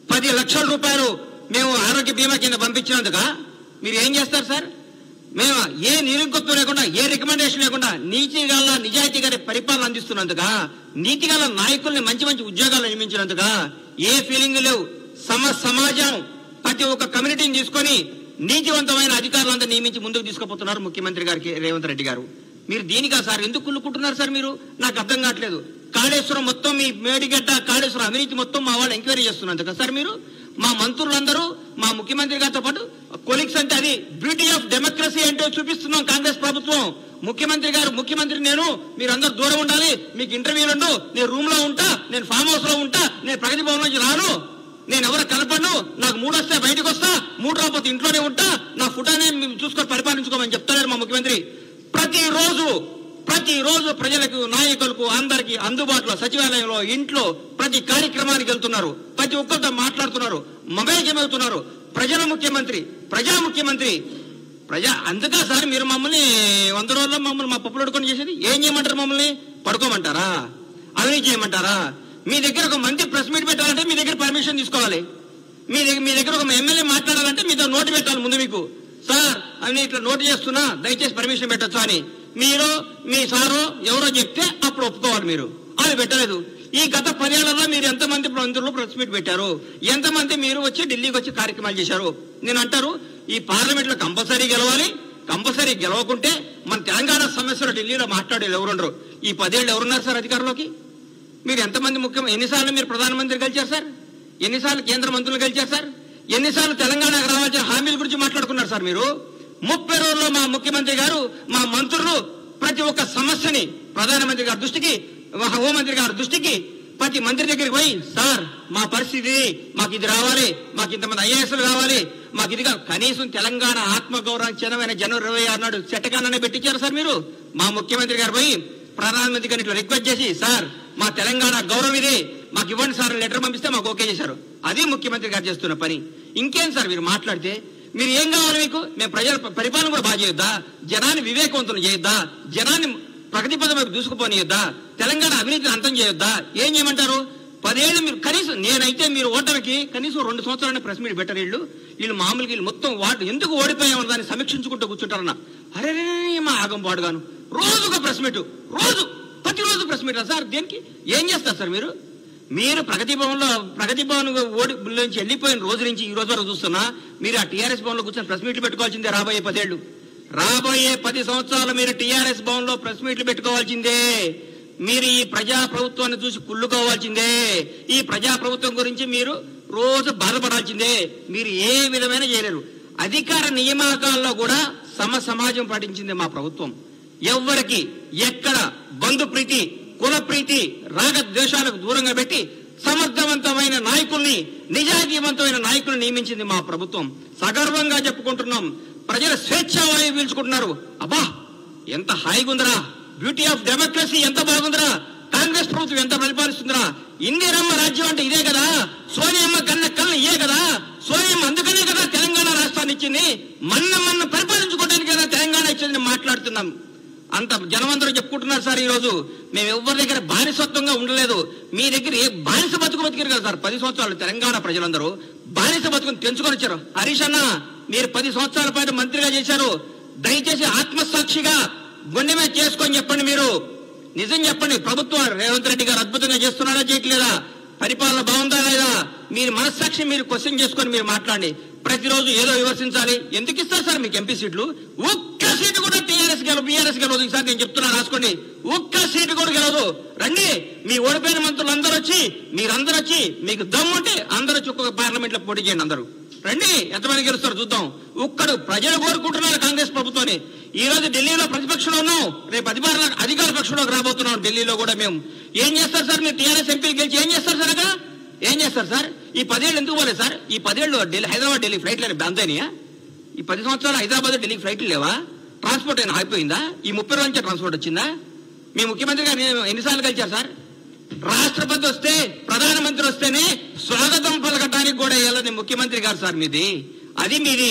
పది లక్షల రూపాయలు మేము ఆరోగ్య బీమా కింద పంపించినందుక మీరు ఏం చేస్తారు సార్ మేము ఏ నిరుగొత్తు లేకుండా ఏ రికమెండేషన్ లేకుండా నీతి గల నిజాయితీ గారి పరిపాలన అందిస్తున్నందుక నీతి గల నాయకుల్ని మంచి మంచి ఉద్యోగాలు నియమించినందుక ఏ ఫీలింగ్ లేవు సమ సమాజం ప్రతి ఒక్క కమ్యూనిటీని తీసుకొని నీతివంతమైన అధికారులంతా నియమించి ముందుకు తీసుకుపోతున్నారు ముఖ్యమంత్రి గారికి రేవంత్ రెడ్డి గారు మీరు దీనికా సార్ ఎందుకు కుళ్ళుకుంటున్నారు సార్ మీరు నాకు అర్థం కావట్లేదు కాళేశ్వరం మొత్తం మీ మేడిగడ్డ కాళేశ్వరం అవినీతి మొత్తం మా వాళ్ళు ఎంక్వైరీ చేస్తున్నారు కదా సార్ మీరు మా మంత్రులందరూ మా ముఖ్యమంత్రి గారితో పాటు కొలిక్స్ అంటే అది బ్యూటీ ఆఫ్ డెమోక్రసీ అంటే చూపిస్తున్నాం కాంగ్రెస్ ప్రభుత్వం ముఖ్యమంత్రి గారు ముఖ్యమంత్రి నేను మీరందరూ దూరం ఉండాలి మీకు ఇంటర్వ్యూలు ఉండు నేను రూమ్ లో ఉంటా నేను ఫామ్ హౌస్ లో ఉంటా నేను ప్రగతి భవన్ నుంచి రాను నేను ఎవరు కలపను నాకు మూడు వస్తే బయటకు వస్తా మూడు రాకపోతే ఇంట్లోనే ఉంటా నా ఫుటానే మేము చూసుకొని పరిపాలించుకోమని చెప్తున్నారు మా ముఖ్యమంత్రి ప్రతిరోజు ప్రతిరోజు ప్రజలకు నాయకులకు అందరికి అందుబాటులో సచివాలయంలో ఇంట్లో ప్రతి కార్యక్రమానికి వెళ్తున్నారు ప్రతి ఒక్కరితో మాట్లాడుతున్నారు మమేకం అవుతున్నారు ప్రజల ముఖ్యమంత్రి ప్రజా ముఖ్యమంత్రి ప్రజా అందుకా సార్ మీరు మమ్మల్ని వంద రోజుల్లో మమ్మల్ని మా పప్పులు అడుకొని చేసేది ఏం చేయమంటారు మమ్మల్ని పడుకోమంటారా అవినీతి చేయమంటారా మీ దగ్గర ఒక మంచి ప్రెస్ మీట్ పెట్టాలంటే మీ దగ్గర పర్మిషన్ తీసుకోవాలి మీ దగ్గర మీ దగ్గర ఒక ఎమ్మెల్యే మాట్లాడాలంటే మీతో నోటు పెట్టాలి ముందు మీకు సార్ అని ఇట్లా నోటు చేస్తున్నా దయచేసి పర్మిషన్ పెట్టొచ్చు అని మీరు మీ సారు ఎవరో చెప్తే అప్పుడు ఒప్పుకోవాలి మీరు అది పెట్టలేదు ఈ గత పదేళ్లలో మీరు ఎంతమంది మంత్రులు ప్రెస్ మీట్ పెట్టారు ఎంతమంది మీరు వచ్చి ఢిల్లీకి వచ్చి కార్యక్రమాలు చేశారు నేను అంటారు ఈ పార్లమెంట్ లో కంపల్సరీ గెలవాలి కంపల్సరీ గెలవకుంటే మన తెలంగాణ సమస్యలు ఢిల్లీలో మాట్లాడేది ఎవరుండరు ఈ పదేళ్ళు ఎవరున్నారు సార్ అధికారంలోకి మీరు ఎంతమంది ముఖ్యం ఎన్నిసార్లు మీరు ప్రధానమంత్రి కలిచారు సార్ ఎన్నిసార్లు కేంద్ర మంత్రులు కలిచారు సార్ ఎన్నిసార్లు తెలంగాణకు రావాల్సిన హామీల గురించి మాట్లాడుకున్నారు సార్ మీరు ముప్పై రోజుల్లో మా ముఖ్యమంత్రి గారు మా మంత్రులు ప్రతి ఒక్క సమస్యని ప్రధానమంత్రి గారి దృష్టికి మా హోంమంత్రి గారి దృష్టికి ప్రతి మంత్రి దగ్గరికి పోయి సార్ మా పరిస్థితి మాకు ఇది రావాలి మాకు ఇంతమంది ఐఏఎస్లు కావాలి మాకు ఇది కావాలి." కనీసం తెలంగాణ ఆత్మగౌరవం చిన్నమైన జనవరి ఇరవై ఆరు నాడు చెట్టకాననే పెట్టించారు సార్ మీరు మా ముఖ్యమంత్రి గారు పోయి ప్రధానమంత్రి గారిని ఇట్లా రిక్వెస్ట్ చేసి సార్ మా తెలంగాణ గౌరవం ఇది మాకు ఇవ్వండి సార్ లెటర్ పంపిస్తే మాకు ఓకే చేశారు అది ముఖ్యమంత్రి గారు చేస్తున్న పని ఇంకేం సార్ మీరు మాట్లాడితే మీరు ఏం కావాలి మీకు మేము ప్రజల పరిపాలన కూడా బాగా చేయొద్దా జనాన్ని వివేకవంతులు చేయొద్దా జనాన్ని ప్రగతి పదం వైపు దూసుకుపోనియొద్దా తెలంగాణ అవినీతిని అంతం చేయొద్దా ఏం చేయమంటారు పదేళ్ళు మీరు కనీసం నేనైతే మీరు ఓటమికి కనీసం రెండు సంవత్సరాలు ప్రెస్ మీట్ పెట్టరు వీళ్ళు వీళ్ళు మామూలుగా వీళ్ళు మొత్తం వాటి ఎందుకు ఓడిపోయామని దాన్ని సమీక్షించుకుంటూ కూర్చుంటారన్న అరే మా ఆగం పాడుగాను రోజు ఒక ప్రెస్ మీట్ రోజు ప్రతిరోజు ప్రెస్ మీట్ సార్ దేనికి ఏం చేస్తారు సార్ మీరు మీరు ప్రగతి భవన్ లో ప్రగతి భవన్ ఓడి నుంచి వెళ్ళిపోయిన రోజు నుంచి ఈ రోజు వరకు చూస్తున్నా మీరు ఆ టీఆర్ఎస్ భవన్ లో కూర్చొని ప్రెస్ మీట్లు పెట్టుకోవాల్సిందే రాబోయే పదేళ్లు రాబోయే పది సంవత్సరాలు మీరు టీఆర్ఎస్ భవన్ లో ప్రెస్ మీట్లు పెట్టుకోవాల్సిందే మీరు ఈ ప్రజా ప్రభుత్వాన్ని చూసి కుళ్ళుకోవాల్సిందే ఈ ప్రజా ప్రభుత్వం గురించి మీరు రోజు బాధపడాల్సిందే మీరు ఏ విధమైన చేయలేరు అధికార నియామకాల్లో కూడా సమ సమాజం పాటించింది మా ప్రభుత్వం ఎవ్వరికి ఎక్కడ బంధు ప్రీతి కుల ప్రీతి రాగ ద్వేషాలకు దూరంగా పెట్టి సమర్థవంతమైన నాయకుల్ని నిజాయితీవంతమైన నాయకుల్ని నియమించింది మా ప్రభుత్వం సగర్వంగా చెప్పుకుంటున్నాం ప్రజల స్వేచ్ఛావాయువు పీల్చుకుంటున్నారు అబ్బా ఎంత హాయిగా ఉందిరా బ్యూటీ ఆఫ్ డెమోక్రసీ ఎంత బాగుందిరా కాంగ్రెస్ ప్రభుత్వం ఎంత పరిపాలిస్తుందిరా ఇందిరమ్మ రాజ్యం అంటే ఇదే కదా సోనియమ్మ కన్న కన్న ఇదే కదా సోనియమ్మ అందుకనే కదా తెలంగాణ రాష్ట్రాన్ని ఇచ్చింది మన్న మన్న పరిపాలించుకోవడానికి కదా తెలంగాణ ఇచ్చింది మాట్లాడుతున్నాం అంత జనమందరూ చెప్పుకుంటున్నారు సార్ ఈ రోజు మేము ఎవరి దగ్గర బానిసత్వంగా ఉండలేదు మీ దగ్గర ఏ బానిస బతుకు బతికారు కదా సార్ పది సంవత్సరాలు తెలంగాణ ప్రజలందరూ బానిస బతుకుని తెంచుకొని వచ్చారు హరీష్ అన్న మీరు పది సంవత్సరాల పాటు మంత్రిగా చేశారు దయచేసి ఆత్మసాక్షిగా గుండె మీద చేసుకొని చెప్పండి మీరు నిజం చెప్పండి ప్రభుత్వం రేవంత్ రెడ్డి గారు అద్భుతంగా చేస్తున్నారా చేయట్లేదా పరిపాలన బాగుందా లేదా మీరు మనస్సాక్షి మీరు క్వశ్చన్ చేసుకొని మీరు మాట్లాడండి ప్రతిరోజు ఏదో విమర్శించాలి ఎందుకు ఇస్తారు సార్ మీకు ఎంపీ సీట్లు ఒక్క సీటు కూడా టీఆర్ఎస్ గెలవు బీఆర్ఎస్ గెలవదు ఈసారి నేను చెప్తున్నా రాసుకోండి ఒక్క సీటు కూడా గెలవదు రండి మీ ఓడిపోయిన మంత్రులు అందరూ వచ్చి మీరందరూ వచ్చి మీకు దమ్ముంటే అందరూ వచ్చి ఒక్కొక్క పార్లమెంట్ లో పోటీ చేయండి అందరూ రండి ఎంతమంది గెలుస్తారు చూద్దాం ఒక్కడు ప్రజలు కోరుకుంటున్నారు కాంగ్రెస్ ప్రభుత్వాన్ని ఈ రోజు ఢిల్లీలో ప్రతిపక్షంలో ఉన్నాం రేపు అధికార అధికార పక్షంలోకి రాబోతున్నాం ఢిల్లీలో కూడా మేము ఏం చేస్తారు సార్ మీరు టీఆర్ఎస్ ఎంపీ గెలిచి ఏం చేస్తారు సార్ అక్కడ ఏం చేస్తారు సార్ ఈ పదేళ్ళు ఎందుకు పోలేదు సార్ ఈ పదేళ్ళు ఢిల్లీ హైదరాబాద్ ఢిల్లీ ఫ్లైట్లు బంద్ అయినాయా ఈ పది సంవత్సరాలు హైదరాబాద్ ఢిల్లీ ఫ్లైట్లు లేవా ట్రాన్స్పోర్ట్ అయినా ఆగిపోయిందా ఈ ముప్పై రోజుల నుంచి ట్రాన్స్పోర్ట్ వచ్చిందా మీ ముఖ్యమంత్రి గారు ఎన్నిసార్లు కలిచారు సార్ రాష్ట్రపతి వస్తే ప్రధానమంత్రి వస్తేనే స్వాగతం పలకటానికి కూడా వెళ్ళని ముఖ్యమంత్రి గారు సార్ మీది అది మీది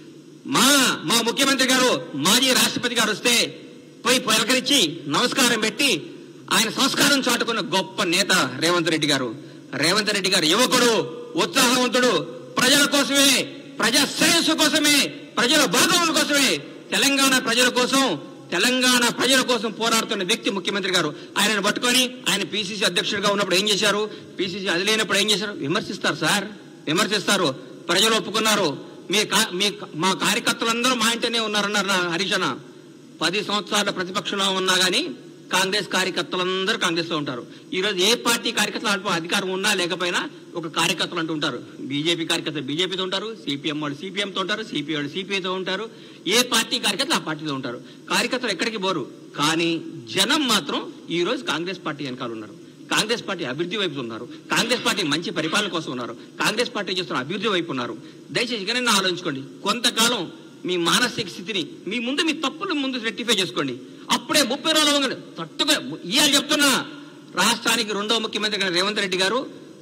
మా మా ముఖ్యమంత్రి గారు మాజీ రాష్ట్రపతి గారు వస్తే పోయి పలకరించి నమస్కారం పెట్టి ఆయన సంస్కారం చాటుకున్న గొప్ప నేత రేవంత్ రెడ్డి గారు రేవంత్ రెడ్డి గారు యువకుడు ఉత్సాహవంతుడు ప్రజల కోసమే ప్రజా శ్రేయస్సు కోసమే ప్రజల బాగోగుల కోసమే తెలంగాణ ప్రజల కోసం తెలంగాణ ప్రజల కోసం పోరాడుతున్న వ్యక్తి ముఖ్యమంత్రి గారు ఆయనను పట్టుకొని ఆయన పిసిసి అధ్యక్షుడిగా ఉన్నప్పుడు ఏం చేశారు పిసిసి అది లేనప్పుడు ఏం చేశారు విమర్శిస్తారు సార్ విమర్శిస్తారు ప్రజలు ఒప్పుకున్నారు మీ కా- మీ మా కార్యకర్తలందరూ మా ఇంటనే ఉన్నారన్నారు నా హరీష్ అన్న పది సంవత్సరాల ప్రతిపక్షంలో ఉన్నా గానీ కాంగ్రెస్ కార్యకర్తలందరూ కాంగ్రెస్ లో ఉంటారు ఈ రోజు ఏ పార్టీ కార్యకర్తలు అల్ప అధికారం ఉన్నా లేకపోయినా ఒక కార్యకర్తలు అంటూ ఉంటారు బీజేపీ కార్యకర్తలు బీజేపీతో ఉంటారు సిపిఎం వాళ్ళు CPM తో ఉంటారు సిపిఐ వాళ్ళు సిపిఐతో ఉంటారు ఏ పార్టీ కార్యకర్తలు ఆ పార్టీతో ఉంటారు కార్యకర్తలు ఎక్కడికి పోరు కానీ జనం మాత్రం ఈ రోజు కాంగ్రెస్ పార్టీ వెనకాల ఉన్నారు కాంగ్రెస్ పార్టీ అభివృద్ధి వైపు ఉన్నారు కాంగ్రెస్ పార్టీ మంచి పరిపాలన కోసం ఉన్నారు కాంగ్రెస్ పార్టీ చేస్తున్న అభివృద్ధి వైపు ఉన్నారు దయచేసి ఇకనైనా ఆలోచించుకోండి కొంతకాలం మీ మానసిక స్థితిని మీ ముందు మీ తప్పులు ముందు రెక్టిఫై చేసుకోండి అప్పుడే ముప్పై రోజులు అవ్వగానే తట్టుగా ఇవాళ చెప్తున్నా రాష్ట్రానికి రెండో ముఖ్యమంత్రి గారు రేవంత్ రెడ్డి గారు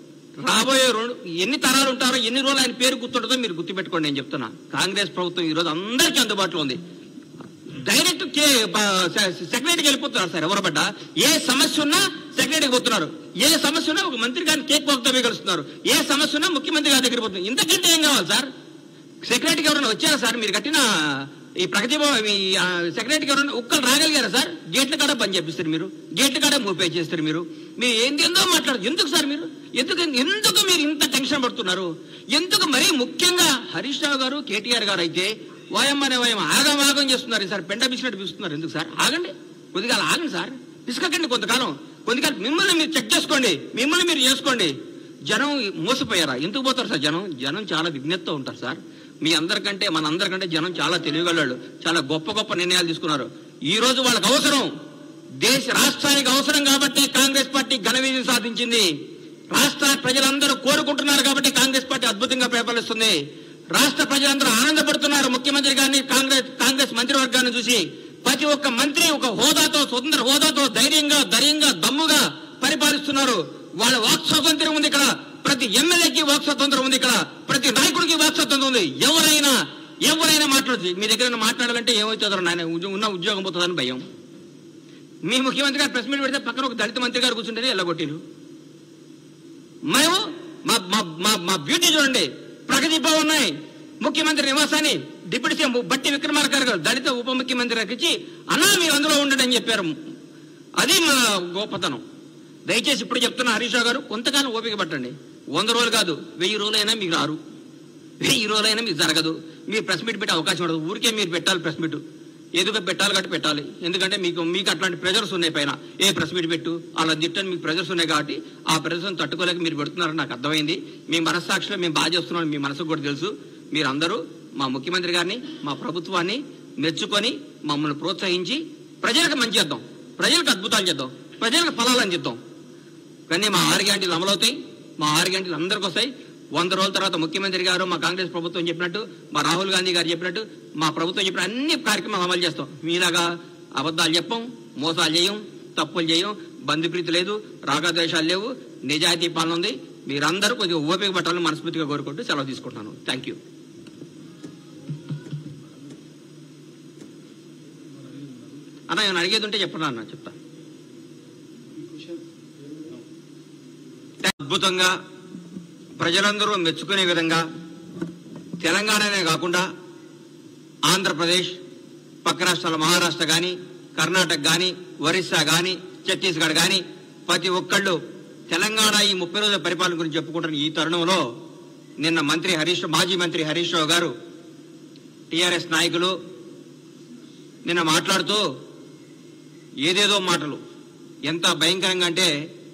రాబోయే రెండు ఎన్ని తరాలు ఉంటారో ఎన్ని రోజులు ఆయన పేరు గుర్తుంటుందో మీరు గుర్తుపెట్టుకోండి నేను చెప్తున్నా కాంగ్రెస్ ప్రభుత్వం ఈ రోజు అందరికీ అందుబాటులో ఉంది డైరెక్ట్ కే సెక్రటరీకి వెళ్ళిపోతున్నారు సార్ ఎవరు పడ్డా ఏ సమస్య ఉన్నా సెక్రటరీకి పోతున్నారు ఏ సమస్య ఉన్నా ఒక మంత్రి గారిని కేక్ బాక్తో కలుస్తున్నారు ఏ సమస్య ఉన్నా ముఖ్యమంత్రి గారి దగ్గర పోతున్నారు ఇంతకంటే ఏం కావాలి సార్ సెక్రటరీకి ఎవరైనా వచ్చారా సార్ మీరు కట్టిన ఈ ప్రగతి భవన్ మీ ఆ, సెక్రటరీకి ఎవరైనా ఒక్కరు రాగలిగారా సార్ గేట్ల కాడ పని చేపిస్తారు మీరు గేట్ల కాడ మూపే చేస్తారు మీరు మీరు ఏందేందో మాట్లాడు ఎందుకు సార్ మీరు ఎందుకు ఎందుకు మీరు ఇంత టెన్షన్ పడుతున్నారు ఎందుకు మరీ ముఖ్యంగా హరీష్ రావు గారు కేటీఆర్ గారు అయితే వాయమ్మనే వాయం ఆగం ఆగం చేస్తున్నారు సార్ పెంట బిసినట్టు పిలుస్తున్నారు ఎందుకు సార్ ఆగండి కొద్దిగా అలా ఆగండి సార్ పిసుకకండి కొంతకాలం కొంతకాలం మిమ్మల్ని మీరు చెక్ చేసుకోండి మిమ్మల్ని మీరు చేసుకోండి జనం మోసపోయారా ఎందుకు పోతారు సార్ జనం జనం చాలా విజ్ఞతతో ఉంటారు సార్ మీ అందరికంటే మన అందరికంటే జనం చాలా తెలివిగలవాళ్ళు చాలా గొప్ప గొప్ప నిర్ణయాలు తీసుకున్నారు ఈ రోజు వాళ్ళకి అవసరం దేశ రాష్ట్రానికి అవసరం కాబట్టి కాంగ్రెస్ పార్టీ ఘన విజయం సాధించింది రాష్ట్ర ప్రజలందరూ కోరుకుంటున్నారు కాబట్టి కాంగ్రెస్ పార్టీ అద్భుతంగా పరిపాలిస్తుంది రాష్ట్ర ప్రజలందరూ ఆనందపడుతున్నారు ముఖ్యమంత్రి గారిని కాంగ్రెస్ కాంగ్రెస్ మంత్రివర్గాన్ని చూసి ప్రతి ఒక్క మంత్రి ఒక హోదాతో స్వతంత్ర హోదాతో ధైర్యంగా ధైర్యంగా దమ్ముగా పరిపాలిస్తున్నారు వాళ్ళ వాక్ స్వాతంత్రం ఉంది ఇక్కడ ప్రతి ఎమ్మెల్యేకి వాక్ స్వాతంత్రం ఉంది ఇక్కడ ప్రతి నాయకుడికి వాక్ స్వాతంత్రం ఉంది ఎవరైనా ఎవరైనా మాట్లాడచ్చు మీ దగ్గర ఏమైనా మాట్లాడాలంటే ఏమవుతుందో నాయన ఉద్యో- ఉన్న ఉద్యోగం పోతుందని భయం మీ ముఖ్యమంత్రి గారు ప్రెస్ మీట్ పెడితే పక్కన ఒక దళిత మంత్రి గారు కూర్చుంటేనే ఎల్లగొట్టిరు మేము మా మా మా మా బ్యూటీ చూడండి ప్రగతి భవన్ ఉన్నాయి ముఖ్యమంత్రి నివాసాన్ని డిప్యూటీ సీఎం బట్టి విక్రమార్క గారు దళిత ఉప ముఖ్యమంత్రి గారికి ఇచ్చి అన్నా మీరు అందులో ఉండండి అని చెప్పారు అది మా గొప్పతనం దయచేసి ఇప్పుడు చెప్తున్న హరీష్ రావు గారు కొంతకాలం ఓపిక పట్టండి వంద రోజులు కాదు వెయ్యి రోజులైనా మీకు రారు వెయ్యి రోజులైనా మీకు జరగదు మీరు ప్రెస్ మీట్ పెట్టే అవకాశం ఉండదు ఊరికే మీరు పెట్టాలి ప్రెస్ మీట్ ఎదుగు పెట్టాలి కాబట్టి పెట్టాలి ఎందుకంటే మీకు మీకు అట్లాంటి ప్రెజర్స్ ఉన్నాయి పైన ఏ ప్రెస్ మీట్ పెట్టు అలా తిట్టని మీకు ప్రెజర్స్ ఉన్నాయి కాబట్టి ఆ ప్రెజర్స్ తట్టుకోలేక మీరు పెడుతున్నారని నాకు అర్థమైంది మీ మనస్సాక్షిలో మేము బాగా చేస్తున్నాం మీ మనసుకు కూడా తెలుసు మీరందరూ మా ముఖ్యమంత్రి గారిని మా ప్రభుత్వాన్ని మెచ్చుకొని మమ్మల్ని ప్రోత్సహించి ప్రజలకు మంచి చేద్దాం ప్రజలకు అద్భుతాలు చేద్దాం ప్రజలకు ఫలాలు అందిద్దాం కానీ మా ఆరు గ్యాంటీలు అమలవుతాయి మా ఆరు గ్యాంటీలు అందరికి వస్తాయి వంద రోజుల తర్వాత ముఖ్యమంత్రి గారు మా కాంగ్రెస్ ప్రభుత్వం చెప్పినట్టు మా రాహుల్ గాంధీ గారు చెప్పినట్టు మా ప్రభుత్వం చెప్పిన అన్ని కార్యక్రమాలు అమలు చేస్తాం మీలాగా అబద్ధాలు చెప్పం మోసాలు చేయం తప్పులు చేయం బంధుప్రీతి లేదు రాగద్వేషాలు లేవు నిజాయితీ పాలన ఉంది మీరందరూ కొద్దిగా ఓపిక పట్టాలని మనస్ఫూర్తిగా కోరుకుంటూ సెలవు తీసుకుంటున్నాను థ్యాంక్ యూ అన్న ఏమైనా అడిగేది ఉంటే చెప్పరా అన్న చెప్తా అద్భుతంగా ప్రజలందరూ మెచ్చుకునే విధంగా తెలంగాణనే కాకుండా ఆంధ్రప్రదేశ్ పక్క రాష్ట్రాల మహారాష్ట్ర కానీ కర్ణాటక కానీ ఒరిస్సా కానీ ఛత్తీస్గఢ్ కానీ ప్రతి ఒక్కళ్ళు తెలంగాణ ఈ ముప్పై రోజుల పరిపాలన గురించి చెప్పుకుంటున్న ఈ తరుణంలో నిన్న మంత్రి హరీష్ మాజీ మంత్రి హరీష్ రావు గారు టిఆర్ఎస్ నాయకులు నిన్న మాట్లాడుతూ ఏదేదో మాటలు ఎంత భయంకరంగా అంటే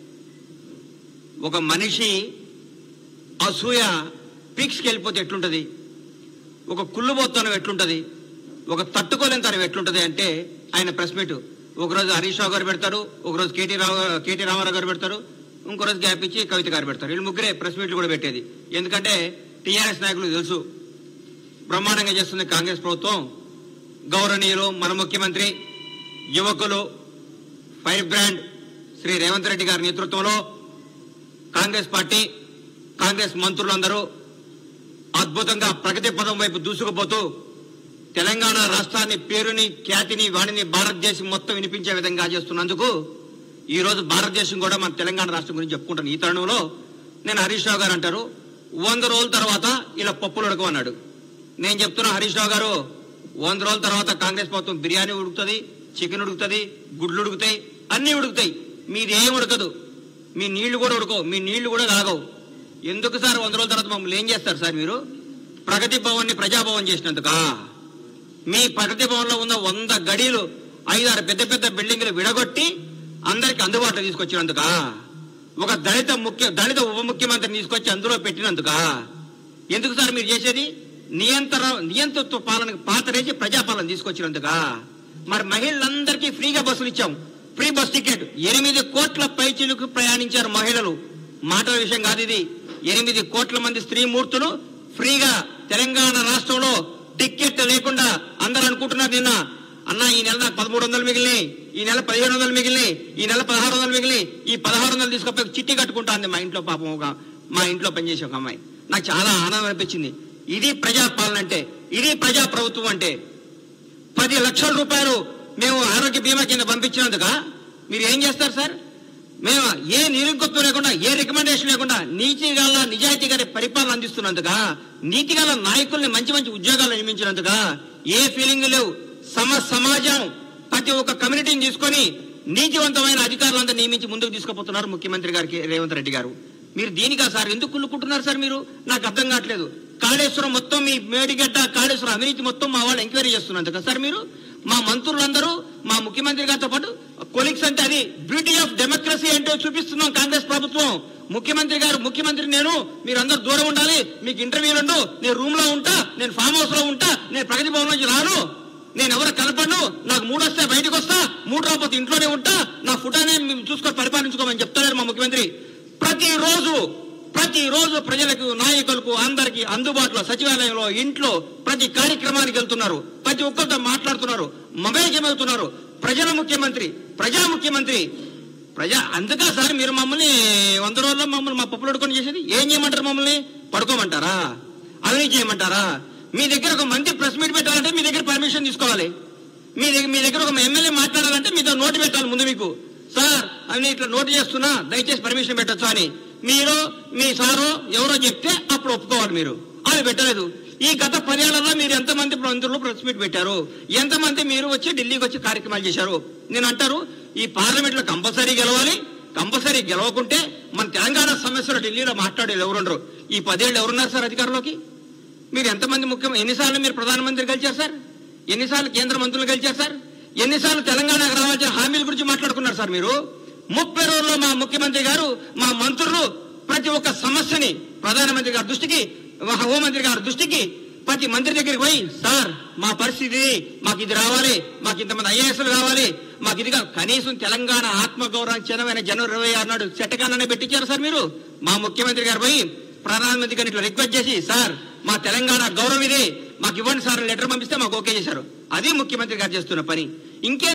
ఒక మనిషి అసూయ పీక్స్కి వెళ్ళిపోతే ఎట్లుంటది ఒక కుళ్ళుబోత్తనం ఎట్లుంటది ఒక తట్టుకోలేని తనం ఎట్లుంటది అంటే ఆయన ప్రెస్ మీట్ ఒకరోజు హరీష్ రావు గారు పెడతారు ఒకరోజు కేటీ రావు కేటీ రామారావు గారు పెడతారు ఇంకో రోజు గ్యాప్ ఇచ్చి కవిత గారు పెడతారు వీళ్ళు ముగ్గురే ప్రెస్ మీట్లు కూడా పెట్టేది ఎందుకంటే టీఆర్ఎస్ నాయకులు తెలుసు బ్రహ్మాండంగా చేస్తుంది కాంగ్రెస్ ప్రభుత్వం గౌరవనీయులు మన ముఖ్యమంత్రి యువకులు ఫైర్ బ్రాండ్ శ్రీ రేవంత్ రెడ్డి గారి నేతృత్వంలో కాంగ్రెస్ పార్టీ కాంగ్రెస్ మంత్రులందరూ అద్భుతంగా ప్రగతి పదం వైపు దూసుకుపోతూ తెలంగాణ రాష్ట్రాన్ని పేరుని ఖ్యాతిని వాణిని భారతదేశం మొత్తం వినిపించే విధంగా చేస్తున్నందుకు ఈ రోజు భారతదేశం కూడా మన తెలంగాణ రాష్ట్రం గురించి చెప్పుకుంటాను ఈ తరుణంలో నేను హరీష్ రావు గారు అంటారు వంద రోజుల తర్వాత ఇలా పప్పులు ఉడకమన్నాడు నేను చెప్తున్నా హరీష్ రావు గారు వంద రోజుల తర్వాత కాంగ్రెస్ ప్రభుత్వం బిర్యానీ ఉడుకుతుంది చికెన్ ఉడుకుతుంది గుడ్లు ఉడుకుతాయి అన్నీ ఉడుకుతాయి మీది ఏం ఉడకదు మీ నీళ్లు కూడా ఉడకవు మీ నీళ్లు కూడా తాగవు ఎందుకు సార్ వంద రోజుల తర్వాత మమ్మల్ని ఏం చేస్తారు సార్ మీరు ప్రగతి భవన్ ని ప్రజాభవన్ చేసినందుకా మీ ప్రగతి భవన్ లో ఉన్న వంద గడీలు ఐదారు పెద్ద పెద్ద బిల్డింగ్లు విడగొట్టి అందరికి అందుబాటులో తీసుకొచ్చినందుకా ఒక దళిత ముఖ్య దళిత ఉప ముఖ్యమంత్రిని తీసుకొచ్చి అందులో పెట్టినందుకా ఎందుకు సార్ మీరు చేసేది నియంత్రణ నియంతృత్వ పాలనకు పాతరేసి ప్రజాపాలన తీసుకొచ్చినందుకా మరి మహిళలందరికీ ఫ్రీగా బస్సులు ఇచ్చాం ఫ్రీ బస్ టికెట్ ఎనిమిది కోట్ల పైచిలకు ప్రయాణించారు మహిళలు మాటల విషయం కాదు ఇది ఎనిమిది కోట్ల మంది స్త్రీమూర్తులు ఫ్రీగా తెలంగాణ రాష్ట్రంలో టికెట్ లేకుండా అందరూ అనుకుంటున్నారు నిన్న అన్న ఈ నెల నాకు పదమూడు వందలు మిగిలినాయి ఈ నెల పదిహేను వందలు మిగిలినాయి ఈ నెల పదహారు వందలు మిగిలినాయి ఈ పదహారు వందలు తీసుకపోయి ఒక చిట్టి కట్టుకుంటాంది మా ఇంట్లో పాపం ఒక మా ఇంట్లో పనిచేసే ఒక అమ్మాయి నాకు చాలా ఆనందం అనిపించింది ఇది ప్రజాపాలన అంటే ఇది ప్రజా ప్రభుత్వం అంటే పది లక్షల రూపాయలు మేము ఆరోగ్య బీమా కింద పంపించినందుక మీరు ఏం చేస్తారు సార్ మేము ఏ నిరుగొప్పు లేకుండా ఏ రికమెండేషన్ లేకుండా నీతి గల నిజాయితీ గారి పరిపాలన అందిస్తున్నందుక నీతి గల నాయకుల్ని మంచి మంచి ఉద్యోగాలు నియమించినందుక ఏ ఫీలింగ్ లేవు సమ సమాజం ప్రతి ఒక్క కమ్యూనిటీని తీసుకొని నీతివంతమైన అధికారులంతా నియమించి ముందుకు తీసుకుపోతున్నారు ముఖ్యమంత్రి గారికి రేవంత్ రెడ్డి గారు మీరు దీనికా సార్ ఎందుకు కుళ్ళుకుంటున్నారు సార్ మీరు నాకు అర్థం కావట్లేదు కాళేశ్వరం మొత్తం మీ మేడిగడ్డ కాళేశ్వరం అవినీతి మొత్తం మా వాళ్ళు ఎంక్వైరీ చేస్తున్నారు కదా సార్ మీరు మా మంత్రులందరూ మా ముఖ్యమంత్రి గారితో పాటు కొలిక్స్ అంటే అది బ్యూటీ ఆఫ్ డెమోక్రసీ ఏంటో చూపిస్తున్నాం కాంగ్రెస్ ప్రభుత్వం ముఖ్యమంత్రి గారు ముఖ్యమంత్రి నేను మీరందరూ దూరం ఉండాలి మీకు ఇంటర్వ్యూలు ఉండు నేను రూమ్ లో ఉంటా నేను ఫామ్ హౌస్ లో ఉంటా నేను ప్రగతి భవన్ నుంచి రాను నేను ఎవరు కనపడను నాకు మూడు వస్తే బయటకు వస్తా మూడు రాకపోతే ఇంట్లోనే ఉంటా నా ఫుటానే మేము చూసుకొని పరిపాలించుకోమని చెప్తారు మా ముఖ్యమంత్రి ప్రతిరోజు ప్రతిరోజు ప్రజలకు నాయకులకు అందరికి అందుబాటులో సచివాలయంలో ఇంట్లో ప్రతి కార్యక్రమానికి వెళ్తున్నారు ప్రతి ఒక్కరితో మాట్లాడుతున్నారు మమేకమవుతున్నారు ప్రజల ముఖ్యమంత్రి ప్రజా ముఖ్యమంత్రి ప్రజా అందుకా సార్ మీరు మమ్మల్ని వంద రోజుల్లో మమ్మల్ని మా పప్పులు అడుకొని చేసేది ఏం చేయమంటారు మమ్మల్ని పడుకోమంటారా అవినీతి చేయమంటారా మీ దగ్గర ఒక మంత్రి ప్రెస్ మీట్ పెట్టాలంటే మీ దగ్గర పర్మిషన్ తీసుకోవాలి మీ దగ్గర మీ దగ్గర ఒక ఎమ్మెల్యే మాట్లాడాలంటే మీతో నోటు పెట్టాలి ముందు మీకు సార్ అని ఇట్లా నోటు చేస్తున్నా దయచేసి పర్మిషన్ పెట్టొచ్చు అని మీరు మీ సారు ఎవరో చెప్తే అప్పుడు ఒప్పుకోవాలి మీరు అది పెట్టలేదు ఈ గత పదేళ్లలో మీరు ఎంతమంది మంత్రులు ప్రెస్ మీట్ పెట్టారు ఎంతమంది మీరు వచ్చి ఢిల్లీకి వచ్చి కార్యక్రమాలు చేశారు నేను అంటారు ఈ పార్లమెంట్ లో కంపల్సరీ గెలవాలి కంపల్సరీ గెలవకుంటే మన తెలంగాణ సమస్యలు ఢిల్లీలో మాట్లాడేది ఎవరుండరు ఈ పదేళ్ళు ఎవరున్నారు సార్ అధికారంలోకి మీరు ఎంతమంది ముఖ్యం ఎన్నిసార్లు మీరు ప్రధానమంత్రి గెలిచారు సార్ ఎన్నిసార్లు కేంద్ర మంత్రులు గెలిచారు సార్ ఎన్నిసార్లు తెలంగాణకు రావాల్సిన హామీల గురించి మాట్లాడుకున్నారు సార్ మీరు ముప్పై రోజుల్లో మా ముఖ్యమంత్రి గారు మా మంత్రులు ప్రతి ఒక్క సమస్యని ప్రధానమంత్రి గారి దృష్టికి మా హోంమంత్రి గారి దృష్టికి ప్రతి మంత్రి దగ్గరికి పోయి సార్ మా పరిస్థితి ఇది, మాకు ఇది రావాలి మాకు ఇంతమంది ఐఏఎస్లు కావాలి మాకు ఇది కావాలి." కనీసం తెలంగాణ ఆత్మగౌరవం చిన్నమైన జనవరి ఇరవై ఆరు నాడు చట్టకాలనే పెట్టించారు సార్ మీరు మా ముఖ్యమంత్రి గారు పోయి ప్రధానమంత్రి గారిని ఇట్లా రిక్వెస్ట్ చేసి సార్ మా తెలంగాణ గౌరవం ఇది మాకు ఇవ్వండి సార్ లెటర్ పంపిస్తే మాకు ఓకే చేశారు అది ముఖ్యమంత్రి గారు చేస్తున్న పని ఇంకే